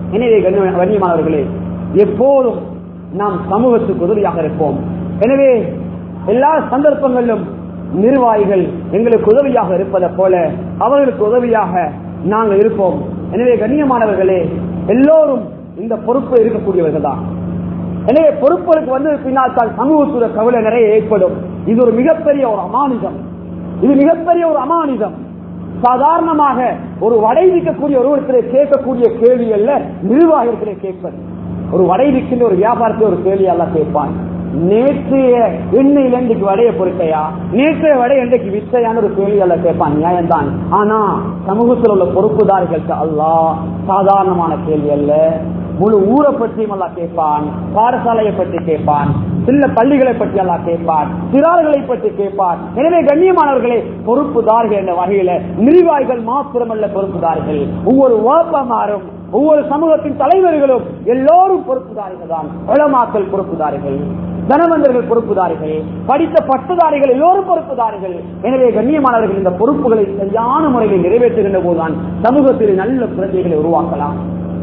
எனவே கண்ணிய- கண்ணியமானவர்களே எப்போதும் நாம் சமூகத்துக்கு உதவியாக இருப்போம் எனவே எல்லா சந்தர்ப்பங்களிலும் நிர்வாகிகள் எங்களுக்கு உதவியாக இருப்பதை போல அவர்களுக்கு உதவியாக நாங்கள் இருப்போம் எனவே கண்ணியமானவர்களே எல்லோரும் இந்த பொறுப்பு இருக்கக்கூடியவர்கள் தான் எனவே பொறுப்புகளுக்கு வந்து பின்னால் தான் சமூகத்துடைய கவலை நிறைய ஏற்படும் இது ஒரு மிகப்பெரிய ஒரு அமானிதம் இது மிகப்பெரிய ஒரு அமானிதம் சாதாரணமாக ஒரு வடை விற்கக்கூடிய ஒருவரத்திலே கேட்கக்கூடிய கேள்வி அல்ல நிர்வாகத்திலே கேட்பது ஒரு வடை விற்கின்ற ஒரு வியாபாரத்தை ஒரு கேள்வி எல்லாம் கேட்பான் நேற்றைய எண்ணெயில இன்றைக்கு வடைய பொறுக்கையா நேற்றைய வடை இன்றைக்கு வித்தையான ஒரு கேள்வி எல்லாம் கேட்பான் நியாயம்தான் ஆனா சமூகத்தில் உள்ள பொறுப்புதாரிகளுக்கு அல்லாஹ் சாதாரணமான கேள்வி அல்ல முழு ஊரை பற்றியும் எல்லாம் கேட்பான் பாடசாலையை பற்றி கேட்பான் சில பள்ளிகளை பற்றி எல்லாம் கேட்பான் சிறார்களை பற்றி கேட்பான் எனவே கண்ணியமானவர்களே பொறுப்புதார்கள் என்ற வகையில நிர்வாகிகள் மாத்திரமல்ல பொறுப்புதார்கள் ஒவ்வொரு ஓப்பமாறும் ஒவ்வொரு சமூகத்தின் தலைவர்களும் எல்லோரும் பொறுப்புதாரிகள் தான் உளமாக்கல் பொறுப்புதாரிகள் தனவந்தர்கள் பொறுப்புதாரிகள் படித்த பட்டதாரிகள் எல்லோரும் பொறுப்புதாரிகள் எனவே கண்ணியமானவர்கள் இந்த பொறுப்புகளை சரியான முறையில் நிறைவேற்றுகின்ற போதுதான் சமூகத்தில் நல்ல பிரஜைகளை உருவாக்கலாம்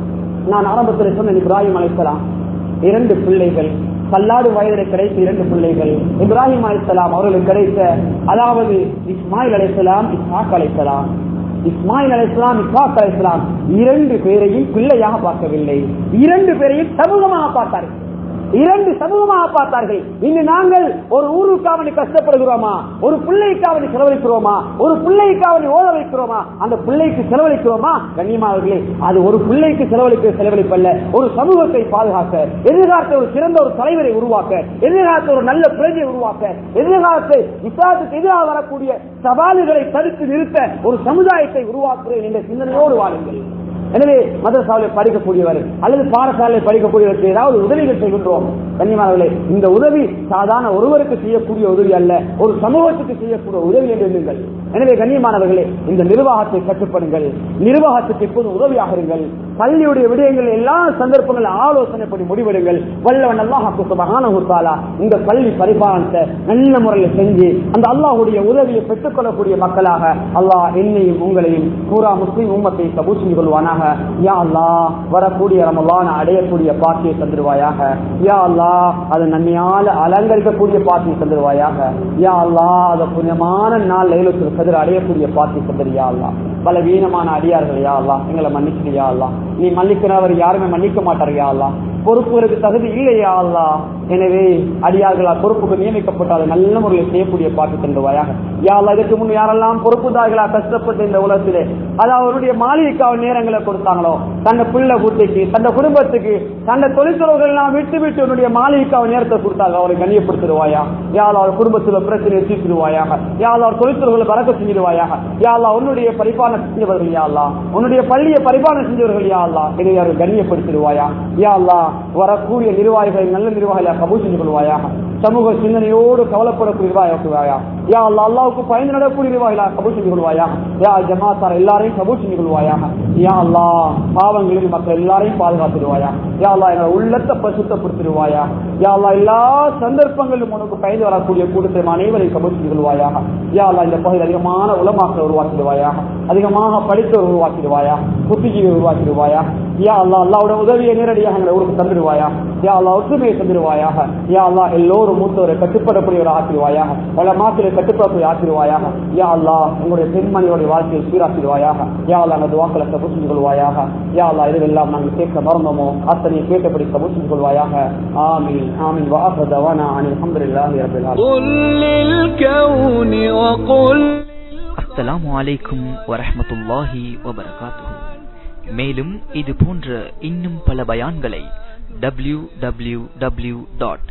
நான் ஆரம்பத்தில் சொன்ன இப்ராஹிம் அலைசலாம் இரண்டு பிள்ளைகள் பல்லாடு வயதில் கிடைத்த இரண்டு பிள்ளைகள் இப்ராஹிம் அலைசலாம் அவர்களுக்கு கிடைத்த அதாவது இஸ்மாயில் அலைசலாம் இஸ்ஹாக் அலைசலாம் இஸ்மாயில் அலைசலாம் இஸ்ஹாக் அலைசலாம் இரண்டு பேரையும் பிள்ளையாக பார்க்கவில்லை இரண்டு பேரையும் சமூகமாக பார்த்தார்கள் இரண்டு சமூகமாக பார்த்தார்கள் இன்று நாங்கள் ஒரு ஊருக்காவணி கஷ்டப்படுகிறோமா ஒரு பிள்ளைக்காவணி செலவழிக்கிறோமா ஒரு பிள்ளைக்காவணி ஓட வைக்கிறோமா அந்த பிள்ளைக்கு செலவழிக்கிறோமா கண்ணியமானவர்களே அது ஒரு பிள்ளைக்கு செலவழிக்க செலவழிப்பல்ல ஒரு சமூகத்தை பாதுகாக்க எதிர்காலத்தை ஒரு சிறந்த ஒரு தலைவரை உருவாக்க எதிர்காலத்தை ஒரு நல்ல பிரஜையை உருவாக்க எதிர்காலத்தை இஸ்லாத்துக்கு எதிராக வரக்கூடிய சவால்களை தடுத்து நிறுத்த ஒரு சமுதாயத்தை உருவாக்குகிறேன் என்ற சிந்தனையோடு வாருங்கள் எனவே மதரசாவில் படிக்கக்கூடியவர் அல்லது பாடசாலையில் படிக்கக்கூடியவருக்கு ஏதாவது உதவிகள் செய்கின்றோம் கண்ணியமானவர்களே இந்த உதவி சாதாரண ஒருவருக்கு செய்யக்கூடிய உதவி அல்ல ஒரு சமூகத்துக்கு செய்யக்கூடிய உதவி என்று எண்ணுங்கள் எனவே கண்ணியமானவர்களே இந்த நிர்வாகத்தை கட்டுப்படுங்கள் நிர்வாகத்துக்கு எப்போதும் உதவியாக இருங்கள் பள்ளியுடைய விடயங்கள் எல்லா சந்தர்ப்பங்களும் ஆலோசனைப்படி முடிவெடுங்கள் வல்லவன் அல்லாஹாலா இந்த பள்ளி பரிபாலனத்தை நல்ல முறையில் செஞ்சு அந்த அல்லாஹுடைய உதவியை பெற்றுக் கொள்ளக்கூடிய மக்களாக அல்லாஹ் என்னையும் உங்களையும் பூரா முஸ்லீம் உம்மத்தை கபூல் செஞ்சு கொள்வானாக யா அல்லாஹ் வரக்கூடிய ரமலான அடையக்கூடிய பாக்கியை தந்துருவாயாக யா அல்லாஹ் அதை நன்மையால அலங்கரிக்கக்கூடிய பாக்கியை தந்துருவாயாக யா அல்லாஹ் அதை புண்ணியமான நாள் லைலத்தில் கதிர அடையக்கூடிய பாக்கியை தந்துரு யா அல்லாஹ் பலவீனமான அடியார்கள் யா அல்லாஹ் எங்களை மன்னிச்சு யா அல்லாஹ் நீ மன்னிக்கிறவர் யாருமே மன்னிக்க மாட்டார் யா அல்லாஹ் பொறுப்புகளுக்கு தகுதி இல்லையா அல்லா எனவே அடியார்களால் பொறுப்புக்கு நியமிக்கப்பட்டால் நல்ல முறையில் செய்யக்கூடிய பாட்டு தந்துவாயாக யாழ் இதற்கு முன் யாரெல்லாம் பொறுப்புதார்களா கஷ்டப்பட்டு இந்த உலகத்திலே அதாவது அவருடைய மாளிகைக்காவ நேரங்களை கொடுத்தாங்களோ தன்னை பிள்ளை குட்டிக்கு தன்னை குடும்பத்துக்கு தன்னை தொழிற்சலர்கள் எல்லாம் விட்டு விட்டு உன்னுடைய மாளிகைக்காவ நேரத்தை கொடுத்தாங்க அவரை கண்ணியப்படுத்திடுவாயா யாழ் அவர் குடும்பத்தில் பிரச்சனையை தீர்த்திடுவாயாக யாழ் அவர் தொழிற்சலர்களை பறக்க செஞ்சிடுவாயாக யாழ் உன்னுடைய பரிபாலனை செஞ்சவர்கள் யாழ்லா உன்னுடைய பள்ளியை பரிபாலனை செஞ்சவர்கள் யாழ்லா இதை அவர்கள் கண்ணியப்படுத்திடுவாயா யாழ்லா வரக்கூடிய நிர்வாகிகளை நல்ல நிர்வாகிகளை கபூல் செஞ்சு கொள்வாயாக சமூக சிந்தனையோடு கவலைப்படக்கூடிய நிர்வாகியா யா அல்லா அல்லாவுக்கு பயந்து நடக்கூடிய நிர்வாகிகளா கபூல் செஞ்சு கொள்வாயா யா ஜமாத்தார் எல்லாரையும் கபூல் செஞ்சு கொள்வாயாக யா அல்லா பாவங்களில் மக்கள் எல்லாரையும் பாதுகாத்துடுவாயா யா அல்லா எங்களை உள்ளத்தை பசுத்தப்படுத்திடுவாயா யா அல்லா எல்லா சந்தர்ப்பங்களிலும் உனக்கு பயந்து வரக்கூடிய கூட்டத்தை அனைவரையும் கபூல் செஞ்சு கொள்வாயாக யா அல்லா இந்த பகுதியில் அதிகமான உலமாக்களை உருவாக்கிடுவாயாக அதிகமாக படித்தவர் உருவாக்கிடுவாயா புத்திஜீவி உருவாக்கிடுவாயா யா அல்லா அல்லாவோட உதவியை நேரடியாக எங்களை ஊருக்கு தந்துடுவாயா யா அல்லா ஒற்றுமையை தந்துடுவாயாக யா அல்லா எல்லோரும் மூத்தவரை கட்டுப்படக்கூடியவர் ஆக்கிடுவாயாக பல மாத்திரை கட்டுப்படக்கூடிய ஆக்கிடுவாயாக யா அல்லா உங்களுடைய பெண்மணியோடைய வாழ்க்கையை சீராக்கிடுவாயாக யா அல்லா அந்த வாக்களை கபூல் செஞ்சு கொள்வாயாக யா அல்லா இதுவெல்லாம் நாங்கள் கேட்க மறந்தோமோ அத்தனை கேட்டபடி கபூல் செஞ்சு கொள்வாயாக ஆமீன் ஆமீன் வாஹ தவானா அனில் அல்ஹம்துலில்லாஹி ரப்பில் ஆலமீன் قل للكون وقل அஸ்ஸலாமு அலைக்கும் வரஹ்மத்துல்லாஹி வபரகாத்துஹு மேலும் இது போன்ற இன்னும் பல பயான்களை W W W dot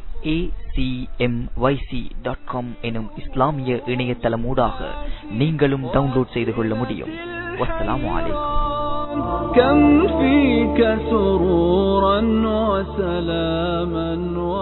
dot com எனும் இஸ்லாமிய இணையதளமூடாக நீங்களும் டவுன்லோட் செய்து கொள்ள முடியும் வஸ்ஸலாமு அலைக்கும் كم فيك سرورا وسلاما